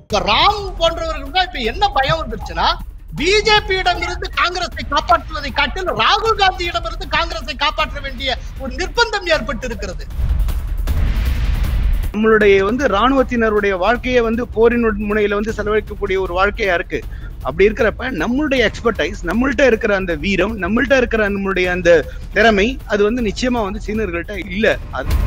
இப்ப ராம் போன்றவர்கள் தான் இப்ப என்ன பயம் வந்துருச்சுன்னா பிஜேபியிடம் இருந்து காங்கிரஸை காப்பாற்றுவதை காட்டில் ராகுல் காந்தியிடம் இருந்து காங்கிரஸை காப்பாற்ற வேண்டிய ஒரு நிர்பந்தம் ஏற்பட்டு இருக்கிறது நம்மளுடைய வந்து ராணுவத்தினருடைய வாழ்க்கையை வந்து போரின் முனையில வந்து செலவழிக்கக்கூடிய ஒரு வாழ்க்கையா இருக்கு அப்படி இருக்கிறப்ப நம்மளுடைய எக்ஸ்பர்டைஸ் நம்மள்ட்ட இருக்கிற அந்த வீரம் நம்மள்ட்ட இருக்கிற நம்மளுடைய அந்த திறமை அது வந்து நிச்சயமா வந்து சீனர்கள்ட்ட இல்ல அது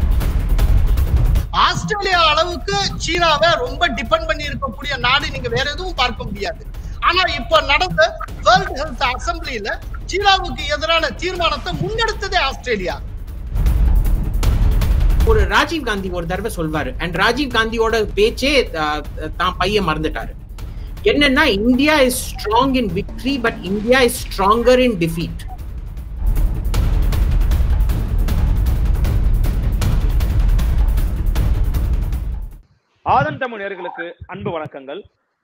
ஆஸ்திரேலியா அளவுக்கு சீனாவை ரொம்ப டிபெண்ட் பண்ணி இருக்கக்கூடிய நாடு நீங்க வேற எதுவும் பார்க்க முடியாது ஆனா இப்ப நடந்த வேர்ல்ட் ஹெல்த் அசம்பிளியில சீனாவுக்கு எதிரான தீர்மானத்தை முன்னெடுத்ததே ஆஸ்திரேலியா ஒரு ராஜீவ் காந்தி ஒரு தடவை சொல்வாரு அண்ட் ராஜீவ் காந்தியோட பேச்சே அஹ், தான் பையன் மறந்துட்டாரு என்னன்னா India is strong in victory but India is stronger in defeat Aadhan Tamil நேயர்களுக்கு அன்பு வணக்கங்கள்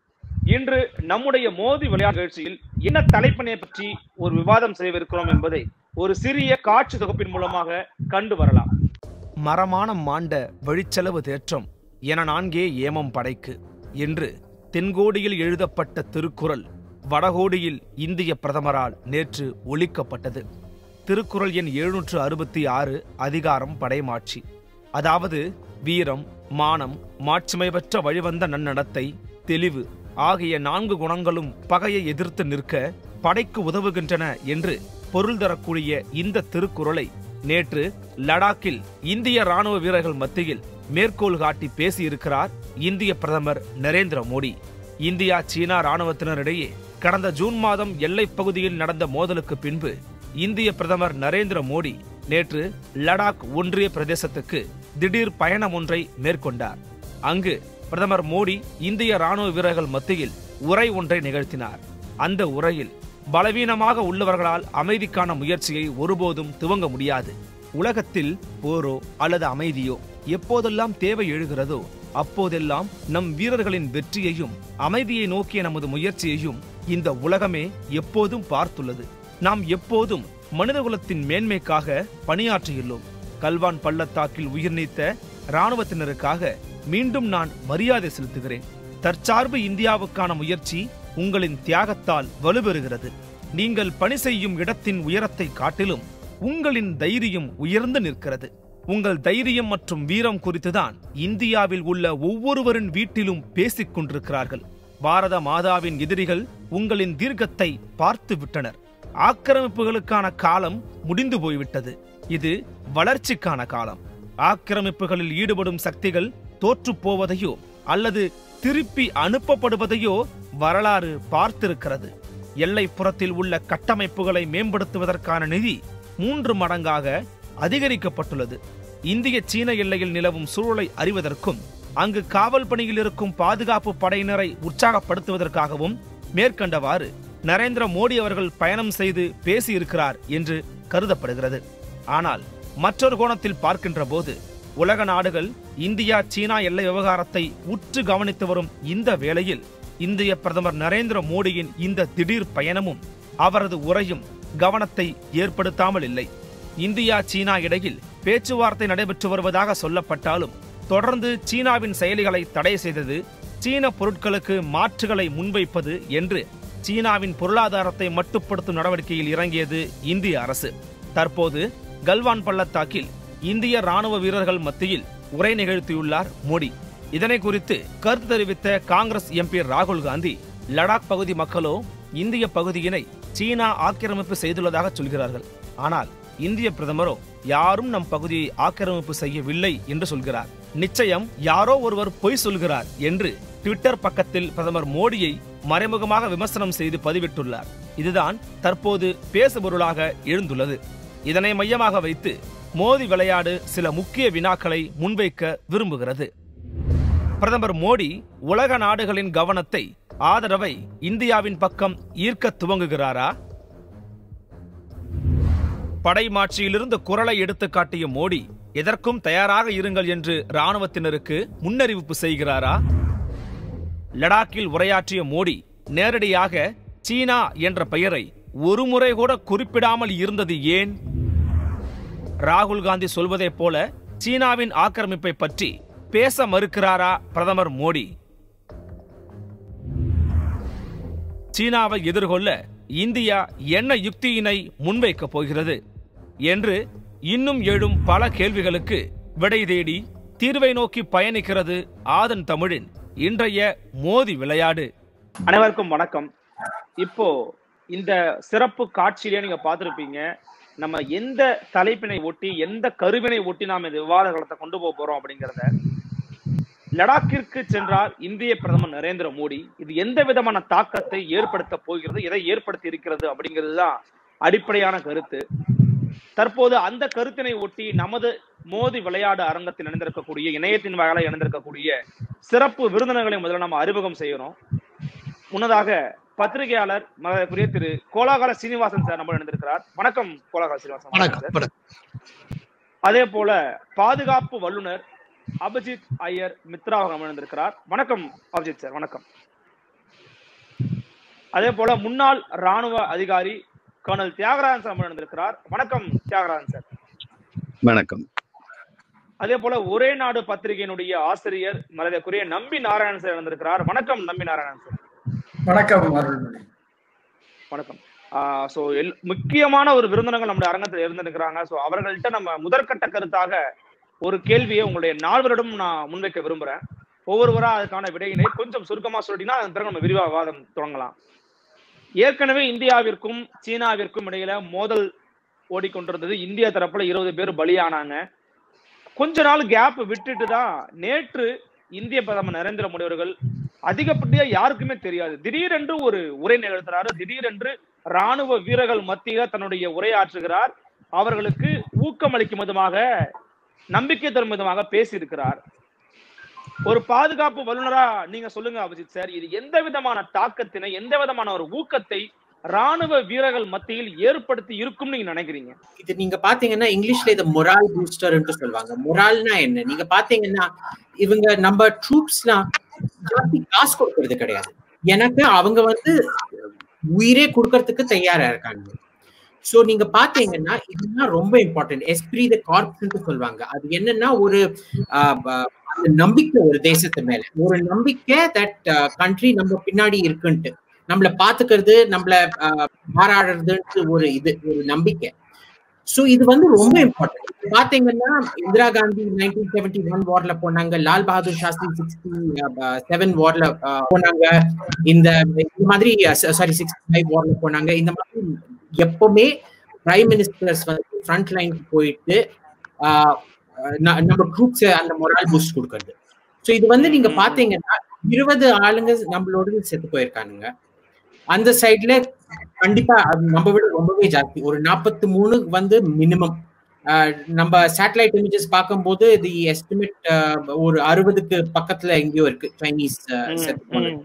இன்று நம்முடைய மோதி விளையாட்டு நிகழ்ச்சியில் என்ன தலைப்பினை பற்றி ஒரு விவாதம் செய்யவிருக்கிறோம் என்பதை ஒரு சிறிய காட்சி தொகுப்பின் மூலமாக கண்டு வரலாம் மரமான மாண்ட வழிச்செலவு தேற்றம் என நான்கே ஏமம் படைக்கு என்று தென்கோடியில் எழுதப்பட்ட திருக்குறள் வடகோடியில் இந்திய பிரதமரால் நேற்று ஒலிக்கப்பட்டது திருக்குறள் எண் எழுநூற்று அறுபத்தி ஆறு அதிகாரம் படைமாட்சி அதாவது வீரம் மானம் மாட்சிமை பெற்ற வழிவந்த நன்னடத்தை தெளிவு ஆகிய நான்கு குணங்களும் பகையை எதிர்த்து நிற்க படைக்கு உதவுகின்றன என்று பொருள் தரக்கூடிய இந்த திருக்குறளை நேற்று லடாக்கில் இந்திய ராணுவ வீரர்கள் மத்தியில் மேற்கோள் காட்டி பேசியிருக்கிறார் இந்திய பிரதமர் நரேந்திர மோடி இந்தியா சீனா ராணுவத்தினரிடையே கடந்த ஜூன் மாதம் எல்லைப் பகுதியில் நடந்த மோதலுக்கு பின்பு இந்திய பிரதமர் நரேந்திர மோடி நேற்று லடாக் ஒன்றிய பிரதேசத்துக்கு திடீர் பயணம் ஒன்றை மேற்கொண்டார் அங்கு பிரதமர் மோடி இந்திய ராணுவ வீரர்கள் மத்தியில் உரை ஒன்றை நிகழ்த்தினார் அந்த உரையில் பலவீனமாக உள்ளவர்களால் அமைதிக்கான முயற்சியை ஒருபோதும் துவங்க முடியாது உலகத்தில் போரோ அல்லது அமைதியோ எப்போதெல்லாம் தேவை எழுகிறதோ அப்போதெல்லாம் நம் வீரர்களின் வெற்றியையும் அமைதியை நோக்கிய நமது முயற்சியையும் இந்த உலகமே எப்போதும் பார்த்துள்ளது நாம் எப்போதும் மனிதகுலத்தின் மேன்மைக்காக பணியாற்றியுள்ளோம் கல்வான் பள்ளத்தாக்கில் உயிர் நீத்த இராணுவத்தினருக்காக மீண்டும் நான் மரியாதை செலுத்துகிறேன் தற்சார்பு இந்தியாவுக்கான முயற்சி உங்களின் தியாகத்தால் வலுப்பெறுகிறது நீங்கள் பணி செய்யும் இடத்தின் உயரத்தை காட்டிலும் உங்களின் தைரியம் உயர்ந்து நிற்கிறது உங்கள் தைரியம் மற்றும் வீரம் குறித்துதான் இந்தியாவில் உள்ள ஒவ்வொருவரின் வீட்டிலும் பேசிக் கொண்டிருக்கிறார்கள் பாரத மாதாவின் எதிரிகள் உங்களின் தீர்க்கத்தை பார்த்து விட்டனர் ஆக்கிரமிப்புகளுக்கான காலம் முடிந்து போய்விட்டது இது வளர்ச்சிக்கான காலம் ஆக்கிரமிப்புகளில் ஈடுபடும் சக்திகள் தோற்றுப் போவதையோ அல்லது திருப்பி அனுப்பப்படுவதையோ வரலாறு பார்த்திருக்கிறது எல்லைப்புறத்தில் உள்ள கட்டமைப்புகளை மேம்படுத்துவதற்கான நிதி மூன்று மடங்காக அதிகரிக்கப்பட்டுள்ளது இந்திய சீன எல்லையில் நிலவும் சூழலை அறிவதற்கும் அங்கு காவல் பணியில் இருக்கும் பாதுகாப்பு படையினரை உற்சாகப்படுத்துவதற்காகவும் மேற்கண்டவாறு நரேந்திர மோடி அவர்கள் பயணம் செய்து பேசியிருக்கிறார் என்று கருதப்படுகிறது ஆனால் மற்றொரு கோணத்தில் பார்க்கின்ற போது உலக நாடுகள் இந்தியா சீனா எல்லை விவகாரத்தை உற்று கவனித்து வரும் இந்த வேளையில் இந்திய பிரதமர் நரேந்திர மோடியின் இந்த திடீர் பயணமும் அவரது உரையும் கவனத்தை ஏற்படுத்தாமல் இல்லை இந்தியா சீனா இடையில் பேச்சுவார்த்தை நடைபெற்று வருவதாக சொல்லப்பட்டாலும் தொடர்ந்து சீனாவின் செயலிகளை தடை செய்தது சீன பொருட்களுக்கு மாற்றுகளை முன்வைப்பது என்று சீனாவின் பொருளாதாரத்தை மட்டுப்படுத்தும் நடவடிக்கையில் இறங்கியது இந்திய அரசு தற்போது கல்வான் பள்ளத்தாக்கில் இந்திய ராணுவ வீரர்கள் மத்தியில் உரை நிகழ்த்தியுள்ளார் மோடி இதனை குறித்து கருத்து தெரிவித்த காங்கிரஸ் எம்பி ராகுல் காந்தி லடாக் பகுதி மக்களோ இந்திய பகுதியினை சீனா ஆக்கிரமிப்பு செய்துள்ளதாக சொல்கிறார்கள் ஆனால் இந்திய பிரதமரோ யாரும் நம் பகுதியை ஆக்கிரமிப்பு செய்யவில்லை என்று சொல்கிறார் நிச்சயம் யாரோ ஒருவர் பொய் சொல்கிறார் என்று ட்விட்டர் பக்கத்தில் பிரதமர் மோடியை மறைமுகமாக விமர்சனம் செய்து பதிவிட்டுள்ளார் இதுதான் தற்போது பேசுபொருளாக எழுந்துள்ளது இதனை மையமாக வைத்து மோதி விளையாடு சில முக்கிய வினாக்களை முன்வைக்க விரும்புகிறது பிரதமர் மோடி உலக நாடுகளின் கவனத்தை ஆதரவை இந்தியாவின் பக்கம் ஈர்க்க துவங்குகிறாரா படைமாட்சியிலிருந்து குரலை எடுத்து காட்டிய மோடி எதற்கும் தயாராக இருங்கள் என்று ராணுவத்தினருக்கு முன்னறிவிப்பு செய்கிறாரா லடாக்கில் உரையாற்றிய மோடி நேரடியாக சீனா என்ற பெயரை ஒருமுறை கூட குறிப்பிடாமல் இருந்தது ஏன் ராகுல் காந்தி சொல்வதைப் போல சீனாவின் ஆக்கிரமிப்பை பற்றி பேச மறுக்கிறாரா பிரதமர் மோடி சீனாவை எதிர்கொள்ள இந்தியா என்ன யுக்தியினை முன்வைக்கப் போகிறது என்று இன்னும் எழும் பல கேள்விகளுக்கு விடை தேடி தீர்வை நோக்கி பயணிக்கிறது ஆதன் தமிழின் இன்றைய மோதி விளையாடு அனைவருக்கும் வணக்கம் இப்போ இந்த சிறப்பு காட்சியிலே நீங்க பார்த்திருப்பீங்க நம்ம எந்த தலைப்பினை ஒட்டி எந்த கருவினை ஒட்டி நாம் இந்த விவாத களத்தை கொண்டு போக போறோம் அப்படிங்கிறத லடாக்கிற்கு சென்றார் இந்திய பிரதமர் நரேந்திர மோடி இது எந்த விதமான தாக்கத்தை ஏற்படுத்த போகிறது எதை ஏற்படுத்தி இருக்கிறது அப்படிங்கிறது தான் அடிப்படையான கருத்து தற்போது அந்த கருத்தினை ஒட்டி நமது மோதி விளையாடு அரங்கத்தில் இணைந்திருக்கக்கூடிய இணையத்தின் வாயிலாக இணைந்திருக்கக்கூடிய சிறப்பு விருந்தினர்களை முதல்ல நம்ம அறிமுகம் செய்யணும் முன்னதாக பத்திரிகையாளர் மரியாதைக்குரிய திரு கோலாகால சீனிவாசன் சார் நம்ம இணைந்திருக்கிறார் வணக்கம் கோலாகால சீனிவாசன் வணக்கம் சார். வணக்கம். அதே போல பாதுகாப்பு வல்லுனர் அபிஜித் ஐயர் மித்ரா அவர்கள் நம்ம இணைந்திருக்கிறார் வணக்கம் அபிஜித் சார் வணக்கம் அதே போல முன்னாள் ராணுவ அதிகாரி கர்னல் தியாகராஜன் சார் நம்ம இணைந்திருக்கிறார் வணக்கம் தியாகராஜன் சார் வணக்கம் அதே போல ஒரே நாடு பத்திரிகையினுடைய ஆசிரியர் மரியாதைக்குரிய நம்பி நாராயணன் சார் இணைந்திருக்கிறார் வணக்கம் நம்பி நாராயணன் சார் வணக்கம் அருள்மொழி வணக்கம் ஸோ எல் முக்கியமான ஒரு விருந்தினர்கள் நம்முடைய அரங்கத்தில் இருந்திருக்கிறாங்க ஸோ அவர்கள்ட்ட நம்ம முதற்கட்ட கருத்தாக ஒரு கேள்வியை உங்களுடைய நால்வரிடம் நான் முன்வைக்க விரும்புறேன் ஒவ்வொருவரா அதுக்கான விடையினை கொஞ்சம் சுருக்கமா சொல்லிட்டீங்கன்னா அதன் பிறகு நம்ம விரிவா விவாதம் தொடங்கலாம் ஏற்கனவே இந்தியாவிற்கும் சீனாவிற்கும் இடையில மோதல் ஓடிக்கொண்டிருந்தது இந்திய தரப்புல இருபது பேர் பலியானாங்க கொஞ்ச நாள் கேப் விட்டுட்டு தான் நேற்று இந்திய பிரதமர் நரேந்திர மோடி அவர்கள் அதிகப்படியா யாருக்குமே தெரியாது திடீரென்று ஒரு உரை நிகழ்த்துறாரு திடீரென்று ராணுவ வீரர்கள் மத்தியில தன்னுடைய உரையாற்றுகிறார் அவர்களுக்கு ஊக்கமளிக்கும் விதமாக நம்பிக்கை தரும் விதமாக பேசியிருக்கிறார் ஒரு பாதுகாப்பு வல்லுநரா நீங்க சொல்லுங்க அபிஜித் சார் இது எந்த விதமான தாக்கத்தினை எந்த விதமான ஒரு ஊக்கத்தை ராணுவ வீரர்கள் மத்தியில் ஏற்படுத்தி இருக்கும்னு நீங்க நினைக்கிறீங்க இது நீங்க பாத்தீங்கன்னா இங்கிலீஷ்ல இதை மொரால் பூஸ்டர்ன்ட்டு சொல்லுவாங்க மொரால்னா என்ன நீங்க பாத்தீங்கன்னா இவங்க நம்ம ட்ரூப்ஸ்லாம் ஜாஸ்தி காசு கொடுக்கறது கிடையாது எனக்கு அவங்க வந்து உயிரே கொடுக்கறதுக்கு தயாரா இருக்காங்க சோ நீங்க பாத்தீங்கன்னா இதுதான் ரொம்ப இம்பார்ட்டன்ட் எஸ்பிரி த கார்ப்ஸ்ன்னு சொல்லுவாங்க அது என்னன்னா ஒரு ஆஹ், ப- அந்த நம்பிக்கை ஒரு தேசத்து மேல ஒரு நம்பிக்கை தட் கண்ட்ரி நம்ம பின்னாடி இருக்குன்ட்டு நம்மள பாத்துக்கிறது நம்மள ஆஹ், பாராடுறதுன்ட்டு ஒரு இது ஒரு நம்பிக்கை சோ இது வந்து ரொம்ப இம்பார்ட்டன்ட் பாத்தீங்கன்னா Indira Gandhi nineteen seventy one வார்ல போனாங்க லால் பகதூர் சாஸ்திரி சிக்ஸ்டி செவன் வார்ல போனாங்க இந்த இந்த மாதிரி சாரி சிக்ஸ்டி ஃபைவ் வார்ல போனாங்க இந்த மாதிரி எப்பவுமே பிரைம் மினிஸ்டர்ஸ் வந்து ஃப்ரண்ட் லைனுக்கு போயிட்டு ஆஹ், ந- நம்ம ட்ரூப்ஸ் அந்த மொரால் பூஸ்ட் கொடுக்கறது சோ இது வந்து நீங்க பாத்தீங்கன்னா இருபது ஆளுங்க நம்மளோட செத்து போயிருக்கானுங்க அந்த சைட்ல கண்டிப்பா அது நம்ம விட ரொம்பவே ஜாஸ்தி ஒரு நாற்பத்தி மூணு வந்து மினிமம் நம்ம சேட்டலைட் இமேஜஸ் பார்க்கும்போது இது எஸ்டிமேட் ஒரு அறுபதுக்கு பக்கத்துல எங்கேயோ இருக்கு சைனீஸ் செத்து போனது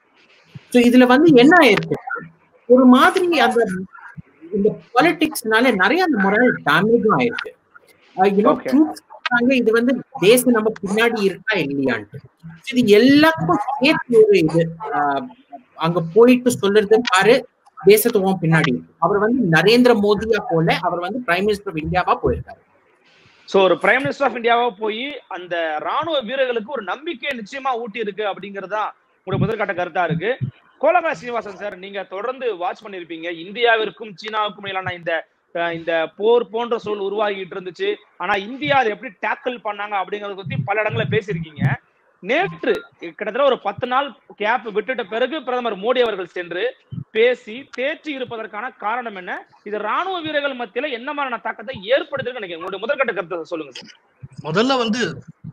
ஸோ இதுல வந்து என்ன ஆயிருக்கு ஒரு மாதிரி அந்த இந்த பாலிடிக்ஸ்னால நிறைய அந்த முறை டேமேஜும் ஆயிருக்கு யூனோ Okay. ட்ரூப்ஸ் இது வந்து தேசம் நம்ம பின்னாடி இருக்கா இல்லையான்ட்டு இது எல்லாருக்கும் சேர்த்து ஒரு இது ஆஹ், அங்க போயிட்டு சொல்றது பாரு தேசத்துவம் பின்னாடி இருக்கு. அவர் வந்து நரேந்திர மோடியா போல அவர் வந்து பிரைம் மினிஸ்டர் ஆஃப் இந்தியாவா போயிருக்காரு சோ ஒரு பிரைம் மினிஸ்டர் ஆஃப் இந்தியாவா போய் அந்த ராணுவ வீரர்களுக்கு ஒரு நம்பிக்கையை நிச்சயமா ஊட்டி இருக்கு அப்படிங்கறதா உங்களுடைய முதற்கட்ட கருத்தா இருக்கு கோலகா சீனிவாசன் சார் நீங்க தொடர்ந்து வாட்ச் பண்ணிருப்பீங்க இந்தியாவிற்கும் சீனாவுக்கும் இடையிலான இந்த அஹ், இந்த போர் போன்ற சூழல் உருவாகிட்டு இருந்துச்சு ஆனா இந்தியா அதை எப்படி டேக்கிள் பண்ணாங்க அப்படிங்கறத பத்தி பல இடங்கள்ல பேசியிருக்கீங்க நேற்று கிட்டத்தட்ட ஒரு பத்து நாள் கேப் விட்டுட்ட பிறகு பிரதமர் மோடி அவர்கள் சென்று பேசி தேற்றி இருப்பதற்கான காரணம் என்ன இது ராணுவ வீரர்கள் மத்தியில என்ன மாதிரியான தாக்கத்தை ஏற்படுத்துன்னு நினைக்கிறேன் உங்களுடைய முதற்கட்ட கருத்தை சொல்லுங்க சார் முதல்ல வந்து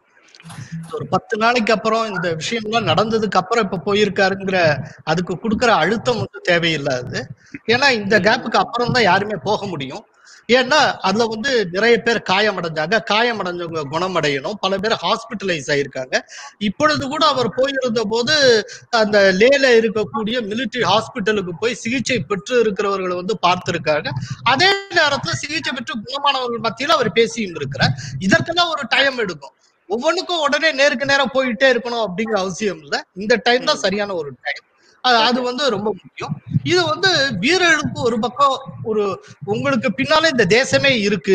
ஒரு பத்து நாளைக்கு அப்புறம் இந்த விஷயம்லாம் நடந்ததுக்கு அப்புறம் இப்ப போயிருக்காருங்கிற அதுக்கு கொடுக்கிற அழுத்தம் வந்து தேவையில்லாது ஏன்னா இந்த கேப்புக்கு அப்புறம் தான் யாருமே போக முடியும் ஏன்னா அதுல வந்து நிறைய பேர் காயமடைஞ்சாங்க காயமடைஞ்சவங்க குணமடையணும் பல பேர் ஹாஸ்பிட்டலைஸ் ஆயிருக்காங்க இப்பொழுது கூட அவர் போயிருந்த போது அந்த லேல இருக்கக்கூடிய மிலிட்டரி ஹாஸ்பிட்டலுக்கு போய் சிகிச்சை பெற்று இருக்கிறவர்களை வந்து பார்த்திருக்காங்க அதே நேரத்துல சிகிச்சை பெற்று குணமானவர்கள் மத்தியில அவர் பேசியும் இருக்கிறார் இதற்கெல்லாம் ஒரு டைம் எடுக்கும் ஒவ்வொன்றுக்கும் உடனே நேருக்கு நேரம் போயிட்டே இருக்கணும் அப்படிங்கிற அவசியம் இல்ல இந்த டைம் தான் சரியான ஒரு டைம் அது வந்து ரொம்ப முக்கியம் இது வந்து வீரர்களுக்கு ஒரு பக்கம் ஒரு உங்களுக்கு பின்னால இந்த தேசமே இருக்கு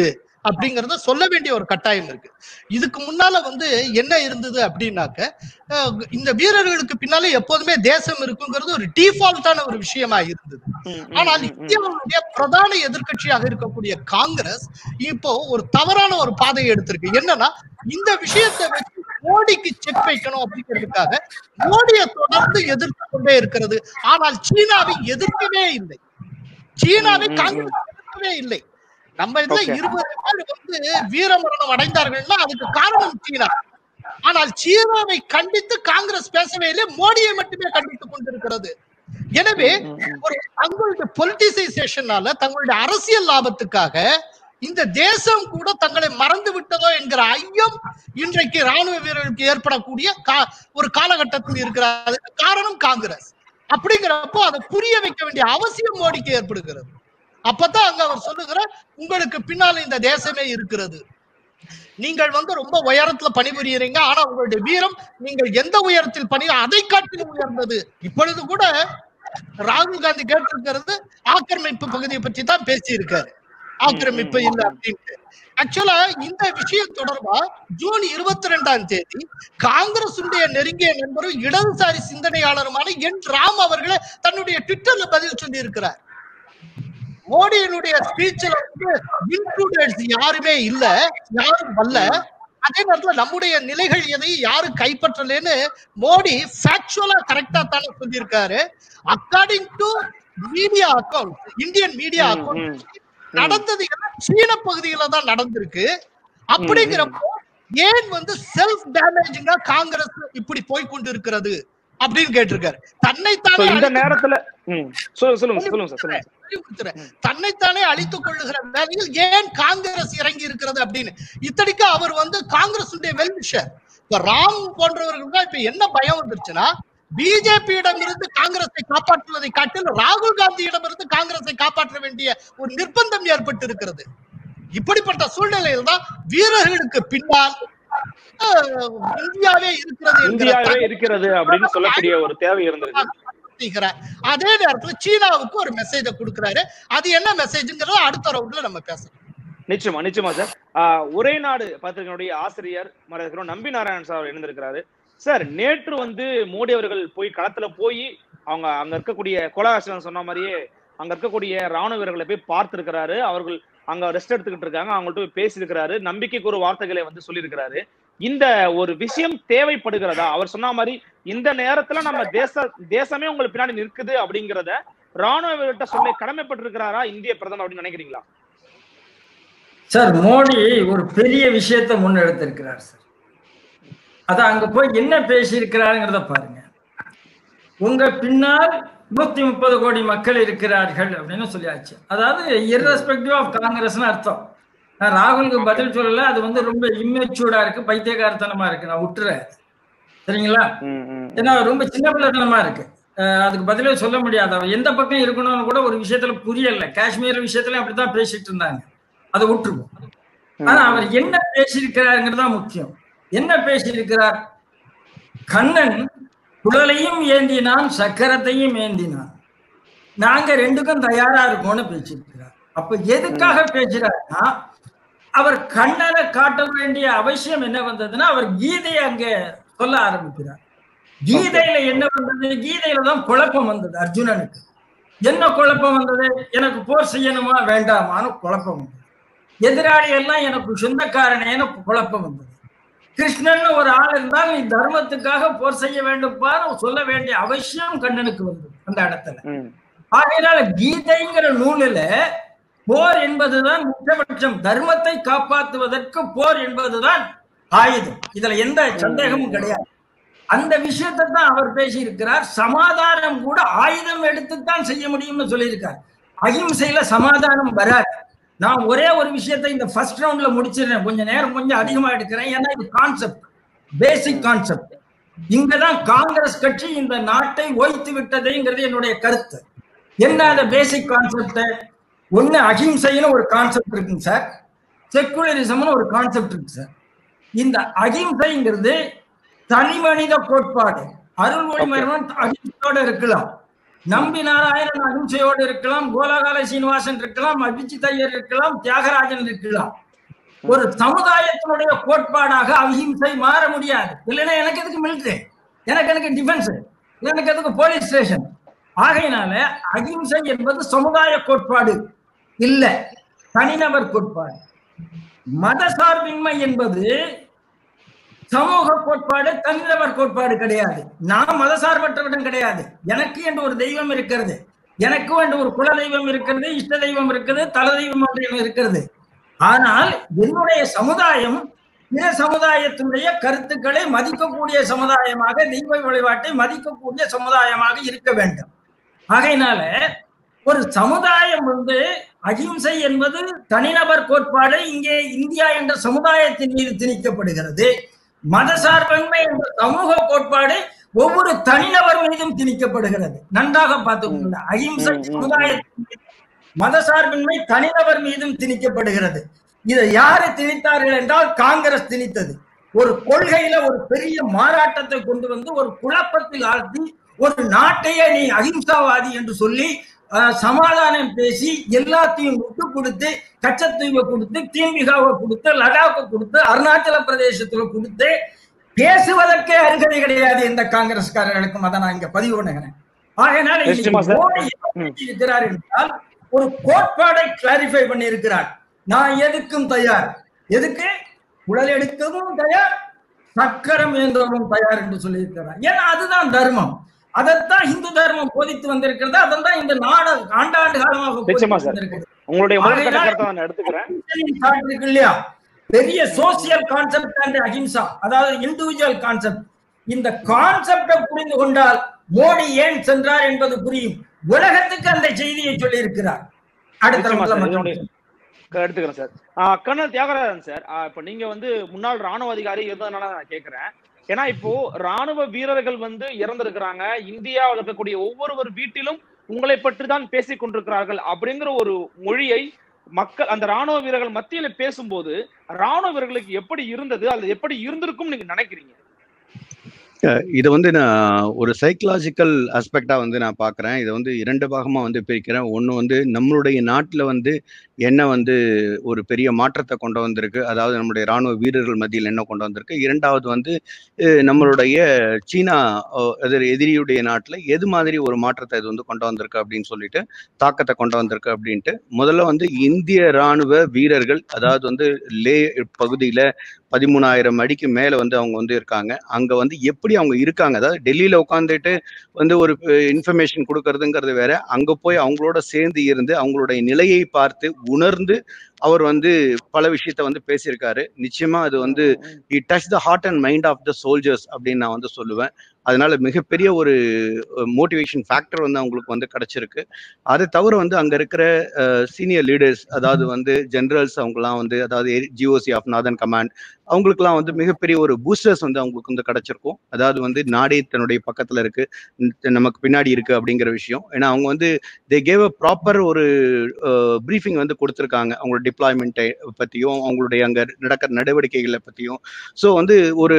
அப்படிங்கறத சொல்ல வேண்டிய ஒரு கட்டாயம் இருக்கு இதுக்கு முன்னால வந்து என்ன இருந்தது அப்படின்னாக்க அஹ், இந்த வீரர்களுக்கு பின்னால எப்போதுமே தேசம் இருக்குங்கிறது ஒரு டிஃபால்ட்டான ஒரு விஷயமா இருந்தது ஆனால் இந்தியாவுடைய பிரதான எதிர்க்கட்சியாக இருக்கக்கூடிய காங்கிரஸ் இப்போ ஒரு தவறான ஒரு பாதையை எடுத்திருக்கு என்னன்னா இந்த விஷயத்தை வச்சு மோடிக்கு செக் வைக்கணும் அப்படிங்கிறதுக்காக மோடியை தொடர்ந்து எதிர்த்து கொண்டே இருக்கிறது ஆனால் சீனாவை எதிர்க்கவே இல்லை சீனாவை காங்கிரஸ் எதிர்க்கவே இல்லை நம்ம இதுல Okay. இருபது பேர் வந்து வீரமரணம் அடைந்தார்கள்னா அதுக்கு காரணம் சீனா ஆனால் சீனாவை கண்டித்து காங்கிரஸ் பேசவே இல்லை மோடியை மட்டுமே கண்டித்துக் கொண்டிருக்கிறது எனவே ஒரு தங்களுடைய பொலிட்டிசைசேஷனால தங்களுடைய அரசியல் லாபத்துக்காக இந்த தேசம் கூட தங்களை மறந்து விட்டதோ என்கிற ஐயம் இன்றைக்கு ராணுவ வீரர்களுக்கு ஏற்படக்கூடிய கா- ஒரு காலகட்டத்தில் இருக்கிற அதுக்கு காரணம் காங்கிரஸ் அப்படிங்கிறப்போ அதை புரிய வைக்க வேண்டிய அவசியம் மோடிக்கு ஏற்படுகிறது அப்பதான் அங்க அவர் சொல்லுகிறார் உங்களுக்கு பின்னால இந்த தேசமே இருக்கிறது நீங்கள் வந்து ரொம்ப உயரத்துல பணிபுரியறீங்க ஆனா உங்களுடைய வீரம் நீங்கள் எந்த உயரத்தில் பணி அதை காட்டிலும் உயர்ந்தது இப்பொழுது கூட ராகுல் காந்தி கேட்டிருக்கிறது ஆக்கிரமிப்பு பகுதியை பற்றி தான் பேசியிருக்காரு ஆக்கிரமிப்பு இல்ல அப்படின்ட்டு ஆக்சுவலா இந்த விஷயம் தொடர்பா ஜூன் இருபத்தி ரெண்டாம் தேதி காங்கிரஸ் நெருங்கிய நண்பரும் இடதுசாரி சிந்தனையாளருமான என் ராம் அவர்களே தன்னுடைய ட்விட்டர்ல பதில் சொல்லி இருக்கிறார் மோடியினுடைய ஸ்பீச்ல வந்து இன்க்ளூடட்ஸ் யாருமே இல்ல யாரும் வரல அதே நேரத்துல நம்முடைய நிலைகள் எதையும் யாரும் கைப்பற்றலன்னு மோடி ஃபேக்சுவலா கரெக்டா தானே சொல்லியிருக்காரு according to media account Indian media account நடந்தது எல்லாம் சீன பகுதியில தான் நடந்திருக்கு அப்படிங்கிறப்போ ஏன் வந்து செல்ஃப் டேமேஜிங்கா காங்கிரஸ் இப்படி போய் கொண்டு இருக்கிறது அப்படின்னு கேட்டிருக்காரு So, தன்னைத்தானே இந்த அழித்துக் நேரத்துல ம், சொல்லுங்க சொல்லுங்க சார், சொல்லுங்க சார் சொல்லுங்க சார். அறிவுறுத்துறேன். தன்னைத்தானே அழித்துக் கொள்ளுகிற வேலையில் ஏன் காங்கிரஸ் இறங்கி இருக்கிறது அப்படின்னு இத்தனைக்கு அவர் வந்து காங்கிரஸ் வெல்விஷர் இப்ப ராம் போன்றவர்கள் தான் இப்ப என்ன பயம் வந்துருச்சுன்னா பிஜேபியிடம் இருந்து காங்கிரஸை காப்பாற்றுவதை காட்டில் ராகுல் காந்தியிடம் இருந்து காங்கிரஸை காப்பாற்ற வேண்டிய ஒரு நிர்பந்தம் ஏற்பட்டு இருக்கிறது இப்படிப்பட்ட சூழ்நிலையில் தான் வீரர்களுக்கு பின்னால் அஹ், இந்தியாவே இருக்கிறது என்கிற இந்தியாவே தகவல் இருக்கிறது அப்படின்னு சொல்லக்கூடிய ஒரு தேவை இருந்திருக்கு செய்கிறார். அதே நேரத்துல சீனாவுக்கு ஒரு மெசேஜ கொடுக்கிறாரு அது என்ன மெசேஜ்ங்கிறத அடுத்த ரவுண்ட்ல நம்ம பேசலாம் நிச்சயமா நிச்சயமா சார் ஆஹ் ஒரே நாடு பத்திரிகையினுடைய ஆசிரியர் மறைக்கிறோம் நம்பி நாராயணன் சார் இணைந்திருக்கிறாரு சார் நேற்று வந்து மோடி அவர்கள் போய் களத்துல போய் அவங்க அங்க இருக்கக்கூடிய கோலாகாசன் சொன்ன மாதிரியே அங்க இருக்கக்கூடிய ராணுவ வீரர்களை போய் பார்த்திருக்கிறாரு அவர்கள் அங்க ரெஸ்ட் எடுத்துக்கிட்டு இருக்காங்க அவங்கள்ட்ட போய் பேசியிருக்கிறாரு நம்பிக்கைக்கு ஒரு வார்த்தைகளை வந்து சொல்லியிருக்கிறாரு இந்த ஒரு விஷயம் தேவைப்படுகிறதா அவர் சொன்ன மாதிரி இந்த நேரத்துல நம்ம தேச தேசமே உங்களுக்கு பின்னாடி நிற்குது அப்படிங்கிறத ராணுவ வீரர்கிட்ட சொல்லி கடமைப்பட்டிருக்கிறாரா இந்திய பிரதமர் அப்படின்னு நினைக்கிறீங்களா சார் மோடி ஒரு பெரிய விஷயத்தை முன்னெடுத்திருக்கிறார் சார் அத அங்க போய் என்ன பேசியிருக்கிறாருங்கிறத பாருங்க உங்க பின்னால் நூத்தி முப்பது கோடி மக்கள் இருக்கிறார்கள் அப்படின்னு சொல்லியாச்சு அதாவது irrespective ஆஃப் காங்கிரஸ்னு அர்த்தம் நான் ராகுலுக்கு பதில் சொல்லல அது வந்து ரொம்ப இம்மெச்சூர்டா இருக்கு பைத்தியகாரத்தனமா இருக்கு நான் விட்டுறேன் சரிங்களா ஏன்னா ரொம்ப சின்ன பிள்ளைத்தனமா இருக்கு அஹ் அதுக்கு பதிலே சொல்ல முடியாது அவர் எந்த பக்கம் இருக்கணும்னு கூட ஒரு விஷயத்துல புரியல காஷ்மீர் விஷயத்துல அப்படித்தான் பேசிட்டு இருந்தாங்க அதை விட்டுருவோம் ஆனா அவர் என்ன பேசியிருக்கிறாருங்கிறது தான் முக்கியம் என்ன பேசியிருக்கிறார் கண்ணன் குழலையும் ஏந்தினான் சக்கரத்தையும் ஏந்தினான் நாங்க ரெண்டுக்கும் தயாரா இருக்கோம்னு பேசியிருக்கிறார் அப்ப எதுக்காக பேசுறாருன்னா அவர் கண்ணனை காட்ட வேண்டிய அவசியம் என்ன வந்ததுன்னா அவர் கீதையை அங்க சொல்ல ஆரம்பிக்கிறார் கீதையில என்ன வந்தது கீதையில தான் குழப்பம் வந்தது அர்ஜுனனுக்கு என்ன குழப்பம் வந்தது எனக்கு போர் செய்யணுமா வேண்டாமான்னு குழப்பம் வந்தது எதிராளி எல்லாம் எனக்கு சொந்தக்காரனேன்னு குழப்பம் வந்தது கிருஷ்ணன் ஒரு ஆள் இருந்தால் நீ தர்மத்துக்காக போர் செய்ய வேண்டும்பான்னு சொல்ல வேண்டிய அவசியம் கண்ணனுக்கு வந்தது அந்த இடத்துல ஆகையினால கீதைங்கிற நூலில போர் என்பதுதான் உச்சபட்சம் தர்மத்தை காப்பாற்றுவதற்கு போர் என்பதுதான் ஆயுதம் இதுல எந்த சந்தேகமும் கிடையாது அந்த விஷயத்தை தான் அவர் பேசியிருக்கிறார் சமாதானம் கூட ஆயுதம் எடுத்துத்தான் செய்ய முடியும்னு சொல்லியிருக்கார் அகிம்சையில சமாதானம் வராது நான் ஒரே ஒரு விஷயத்தை இந்த ஃபர்ஸ்ட் ரவுண்ட்ல முடிச்சிடுறேன் கொஞ்சம் நேரம் கொஞ்சம் அதிகமா எடுக்கிறேன் ஏன்னா இது கான்செப்ட் பேசிக் கான்செப்ட் இங்கதான் காங்கிரஸ் கட்சி இந்த நாட்டை ஓய்த்து விட்டதுங்கிறது என்னுடைய கருத்து என்ன அந்த பேசிக் கான்செப்ட் ஒண்ணு அகிம்சைன்னு ஒரு கான்செப்ட் இருக்குங்க சார் செக்குலரிசம்னு ஒரு கான்செப்ட் இருக்கு சார் இந்த அகிம்சைங்கிறது தனி மனித கோட்பாடு அருள்மொழிமர்மன் அகிம்சையோட இருக்கலாம் நம்பி நாராயணன் அகிம்சையோடு இருக்கலாம் கோலாகால சீனிவாசன் இருக்கலாம் அபிஜித் ஐயர் இருக்கலாம் தியாகராஜன் இருக்கலாம் ஒரு சமுதாயத்தினுடைய கோட்பாடாக அகிம்சை மாற முடியாது இல்லைன்னா எனக்கு எதுக்கு மிலிட்டரி எனக்கு எனக்கு டிஃபென்ஸ் எனக்கு எதுக்கு போலீஸ் ஸ்டேஷன் ஆகையினால அகிம்சை என்பது சமுதாய கோட்பாடு இல்ல தனிநபர் கோட்பாடு மத சார்பின்மை என்பது சமூக கோட்பாடு தனிநபர் கோட்பாடு கிடையாது நான் மதசார்பற்றவன் கிடையாது எனக்கு என்று ஒரு தெய்வம் இருக்கிறது எனக்கும் என்று ஒரு குல தெய்வம் இருக்கிறது இஷ்ட தெய்வம் இருக்குது தல தெய்வம் என்று இருக்கிறது ஆனால் என்னுடைய சமுதாயம் பிற சமுதாயத்தினுடைய கருத்துக்களை மதிக்கக்கூடிய சமுதாயமாக தெய்வ வழிபாட்டை மதிக்கக்கூடிய சமுதாயமாக இருக்க வேண்டும் ஆகையினால ஒரு சமுதாயம் வந்து அகிம்சை என்பது தனிநபர் கோட்பாடு இங்கே இந்தியா என்ற சமுதாயத்தின் மீது திணிக்கப்படுகிறது மதசார்பின்மை என்ற சமூக கோட்பாடு ஒவ்வொரு தனிநபர் மீதும் திணிக்கப்படுகிறது நன்றாக பார்த்துக்கோங்க அகிம்சை சமுதாயத்தின் மீது மதசார்பின்மை தனிநபர் மீதும் திணிக்கப்படுகிறது இதை யாரு திணித்தார்கள் என்றால் காங்கிரஸ் திணித்தது ஒரு கொள்கையில ஒரு பெரிய மாறாட்டத்தை கொண்டு வந்து ஒரு குழப்பத்தில் ஆழ்த்தி ஒரு நாட்டையே நீ அகிம்சாவாதி என்று சொல்லி அஹ், சமாதானம் பேசி எல்லாத்தையும் விட்டு கொடுத்து கச்சத்தீவை கொடுத்து தீம்பிகாவை கொடுத்து லடாக்கை கொடுத்து அருணாச்சல பிரதேசத்துல கொடுத்து பேசுவதற்கே அருகதை கிடையாது இந்த காங்கிரஸ்காரர்களுக்கும் அதை நான் இங்க பதிவு பண்ணுகிறேன் ஆகையினால இன்னைக்கு நிச்சயமா சார். மோடி என்ன இருக்கிறார் என்றால் ஒரு கோட்பாடை கிளாரிஃபை பண்ணி இருக்கிறார் நான் எதுக்கும் தயார் எதுக்கு உடல் எடுக்கவும் தயார் சக்கரம் ஏந்தவும் தயார் என்று சொல்லியிருக்கிறார் ஏன்னா அதுதான் தர்மம் அதைத்தான் இந்து தர்மம் போதித்து வந்திருக்கிறது அதைத்தான் இந்த நாடு ஆண்டாண்டு காலமாக போதித்து நிச்சயமா சார். வந்திருக்கிறது. உங்களுடைய முதற்கட்ட ஆகையினால் கருத்தை நான் எடுத்துக்கிறேன் அகிம்சையின் thought இருக்கு இல்லையா பெரிய சோசியல் கான்செப்ட் அண்ட் அஹிம்சா அதாவது இண்டிவிஜுவல் கான்செப்ட் இந்த கான்செப்டை புரிந்து கொண்டால் மோடி ஏன் சென்றார் என்பது புரியும் உலகத்துக்கு அந்த செய்தியை சொல்லி இருக்கிறார் அடுத்த நிச்சயமா சார், முதல்ல இதனுடைய- க- எடுத்துக்கிறேன் sir ah colonel Thiagarajan sir ah இப்ப நீங்க வந்து முன்னாள் ராணுவ அதிகாரி இருந்ததுனால நான் கேட்கிறேன் ஏன்னா இப்போ ராணுவ வீரர்கள் வந்து இறந்திருக்கிறாங்க இந்தியாவில் இருக்கக்கூடிய ஒவ்வொருவர் வீட்டிலும் உங்களை பற்றி தான் பேசிக் கொண்டிருக்கிறார்கள் அப்படிங்கிற ஒரு மொழியை மக்கள் அந்த ராணுவ வீரர்கள் மத்தியில பேசும்போது ராணுவ வீரர்களுக்கு எப்படி இருந்தது அல்லது எப்படி இருந்திருக்கும் நீங்க நினைக்கிறீங்க இதை வந்து நான் ஒரு சைக்கலாஜிக்கல் ஆஸ்பெக்டா வந்து நான் பார்க்குறேன் இதை வந்து இரண்டு பாகமா வந்து பிரிக்கிறேன் ஒன்று வந்து நம்மளுடைய நாட்டில் வந்து என்ன வந்து ஒரு பெரிய மாற்றத்தை கொண்டு வந்திருக்கு அதாவது நம்முடைய ராணுவ வீரர்கள் மத்தியில் என்ன கொண்டு வந்திருக்கு இரண்டாவது வந்து அஹ், நம்மளுடைய சீனா அஹ், எதிர் எதிரியுடைய நாட்டில் எது மாதிரி ஒரு மாற்றத்தை இது வந்து கொண்டு வந்திருக்கு அப்படின்னு சொல்லிட்டு தாக்கத்தை கொண்டு வந்திருக்கு அப்படின்ட்டு முதல்ல வந்து இந்திய ராணுவ வீரர்கள் அதாவது வந்து லே பகுதியில் பதிமூணாயிரம் அடிக்கு மேல வந்து அவங்க வந்து இருக்காங்க அங்க வந்து எப்படி அவங்க இருக்காங்க அதாவது டெல்லியில உட்காந்துட்டு வந்து ஒரு இன்ஃபர்மேஷன் கொடுக்கறதுங்கிறது வேற அங்க போய் அவங்களோட சேர்ந்து இருந்து அவங்களுடைய நிலையை பார்த்து உணர்ந்து அவர் வந்து பல விஷயத்த வந்து பேசியிருக்காரு நிச்சயமா அது வந்து it touch the heart and mind of the soldiers அப்படின்னு நான் வந்து சொல்லுவேன் அதனால மிகப்பெரிய ஒரு மோட்டிவேஷன் ஃபேக்டர் வந்து அவங்களுக்கு வந்து கிடைச்சிருக்கு அதை தவிர வந்து அங்க இருக்கிற சீனியர் லீடர்ஸ் அதாவது வந்து ஜெனரல்ஸ் அவங்கலாம் வந்து அதாவது ஜிஓசி ஆஃப் நார்தன் கமாண்ட் அவங்களுக்குலாம் வந்து மிகப்பெரிய ஒரு பூஸ்டர்ஸ் வந்து அவங்களுக்கு வந்து கிடைச்சிருக்கும் அதாவது வந்து நாடே தன்னுடைய பக்கத்துல இருக்கு ந- நமக்கு பின்னாடி இருக்கு அப்படிங்கிற விஷயம் ஏன்னா அவங்க வந்து தே கேவ் அ ப்ராப்பர் ஒரு ப்ரீஃபிங் வந்து கொடுத்துருக்காங்க அவங்களோட டிப்ளாய்மெண்ட்டை பத்தியும் அவங்களுடைய அங்க நடக்கிற நடவடிக்கைகளை பத்தியும் ஸோ வந்து ஒரு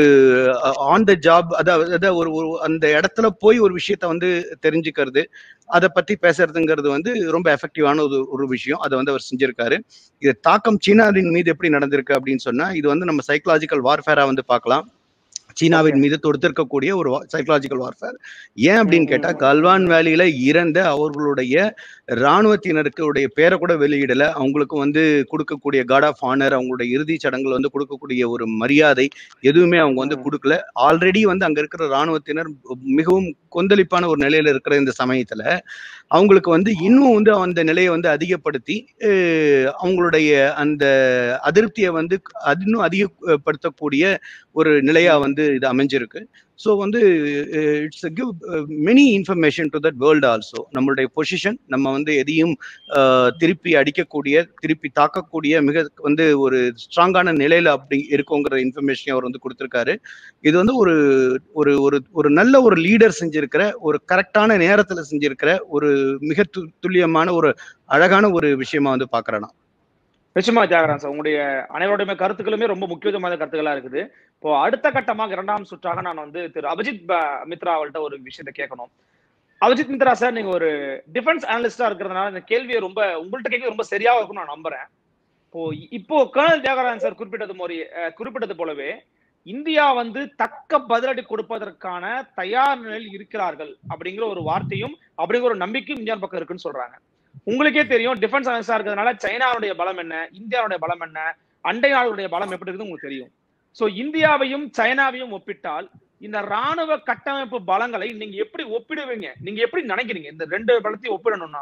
ஆன் த ஜாப் அதாவது அதாவது ஒரு ஒரு அந்த இடத்துல போய் ஒரு விஷயத்த வந்து தெரிஞ்சுக்கிறது அதை பத்தி பேசுறதுங்கிறது வந்து ரொம்ப எஃபெக்டிவான ஒரு ஒரு விஷயம் அதை வந்து அவர் செஞ்சிருக்காரு இது தாக்கம் சீனாவின் மீது எப்படி நடந்திருக்கு அப்படின்னு சொன்னா இது வந்து நம்ம சைக்கலாஜிக்கல் வார்ஃபேரா வந்து பார்க்கலாம் சீனாவின் மீது தொடுத்திருக்கக்கூடிய ஒரு சைக்கலாஜிக்கல் வார்ஃபேர் ஏன் அப்படின்னு கேட்டா கல்வான் வேலியில இறந்த அவர்களுடைய இராணுவத்தினருக்கு உடைய பேரை கூட வெளியிடல அவங்களுக்கு வந்து கொடுக்கக்கூடிய காட் ஆஃப் ஆனர் அவங்களுடைய இறுதிச் சடங்குல வந்து கொடுக்கக்கூடிய ஒரு மரியாதை எதுவுமே அவங்க வந்து கொடுக்கல ஆல்ரெடி வந்து அங்க இருக்கிற இராணுவத்தினர் மிகவும் கொந்தளிப்பான ஒரு நிலையில இருக்கிற இந்த சமயத்துல அவங்களுக்கு வந்து இன்னும் வந்து அந்த நிலையை வந்து அதிகப்படுத்தி அஹ், அவங்களுடைய அந்த அதிருப்தியை வந்து அது இன்னும் அதிகப்படுத்தக்கூடிய ஒரு நிலையா வந்து இது அமைஞ்சிருக்கு ஸோ வந்து it's give many information to that world also நம்மளுடைய பொசிஷன் நம்ம வந்து எதையும் அஹ், திருப்பி அடிக்கக்கூடிய திருப்பி தாக்கக்கூடிய மிக வந்து ஒரு ஸ்ட்ராங்கான நிலையில அப்படி இருக்கோங்கிற இன்ஃபர்மேஷன் அவர் வந்து கொடுத்துருக்காரு இது வந்து ஒரு ஒரு ஒரு ஒரு நல்ல ஒரு லீடர் செஞ்சிருக்கிற ஒரு கரெக்டான நேரத்துல செஞ்சிருக்கிற ஒரு மிக து- துல்லியமான ஒரு அழகான ஒரு விஷயமா வந்து பாக்குறேன் நான் நிச்சயமா தியாகராஜன் சார் உங்களுடைய அனைவருடைய கருத்துக்களுமே ரொம்ப முக்கியத்துவமான கருத்துக்களா இருக்குது இப்போ அடுத்த கட்டமாக இரண்டாம் சுற்றாக நான் வந்து திரு அபிஜித் ப- மித்ரா அவர்கிட்ட ஒரு விஷயத்தை கேட்கணும் அபிஜித் மித்ரா சார் நீங்க ஒரு டிஃபென்ஸ் அனலிஸ்டா இருக்கிறதுனால இந்த கேள்வியை ரொம்ப உங்கள்கிட்ட கேட்க ரொம்ப சரியா இருக்கும்னு நான் நம்புறேன் இப்போ இப்போ கர்னல் தியாகராஜன் சார் குறிப்பிட்டது மாதிரி அஹ், குறிப்பிட்டது போலவே இந்தியா வந்து தக்க பதிலடி கொடுப்பதற்கான தயார் நிலையில் இருக்கிறார்கள் அப்படிங்கிற ஒரு வார்த்தையும் அப்படிங்கிற ஒரு நம்பிக்கையும் இந்தியா பக்கம் இருக்குன்னு சொல்றாங்க உங்களுக்கே தெரியும் டிஃபென்ஸ் அனலிஸ்டா இருக்கிறதுனால சைனாவுடைய பலம் என்ன இந்தியாவுடைய பலம் என்ன அண்டை நாடுகளுடைய பலம் எப்படி இருக்குது உங்களுக்கு தெரியும் சோ இந்தியாவையும் சைனாவையும் ஒப்பிட்டால் இந்த ராணுவ கட்டமைப்பு பலங்களை நீங்க எப்படி ஒப்பிடுவீங்க நீங்க எப்படி நினைக்கிறீங்க இந்த ரெண்டு பலத்தையும் ஒப்பிடணும்னா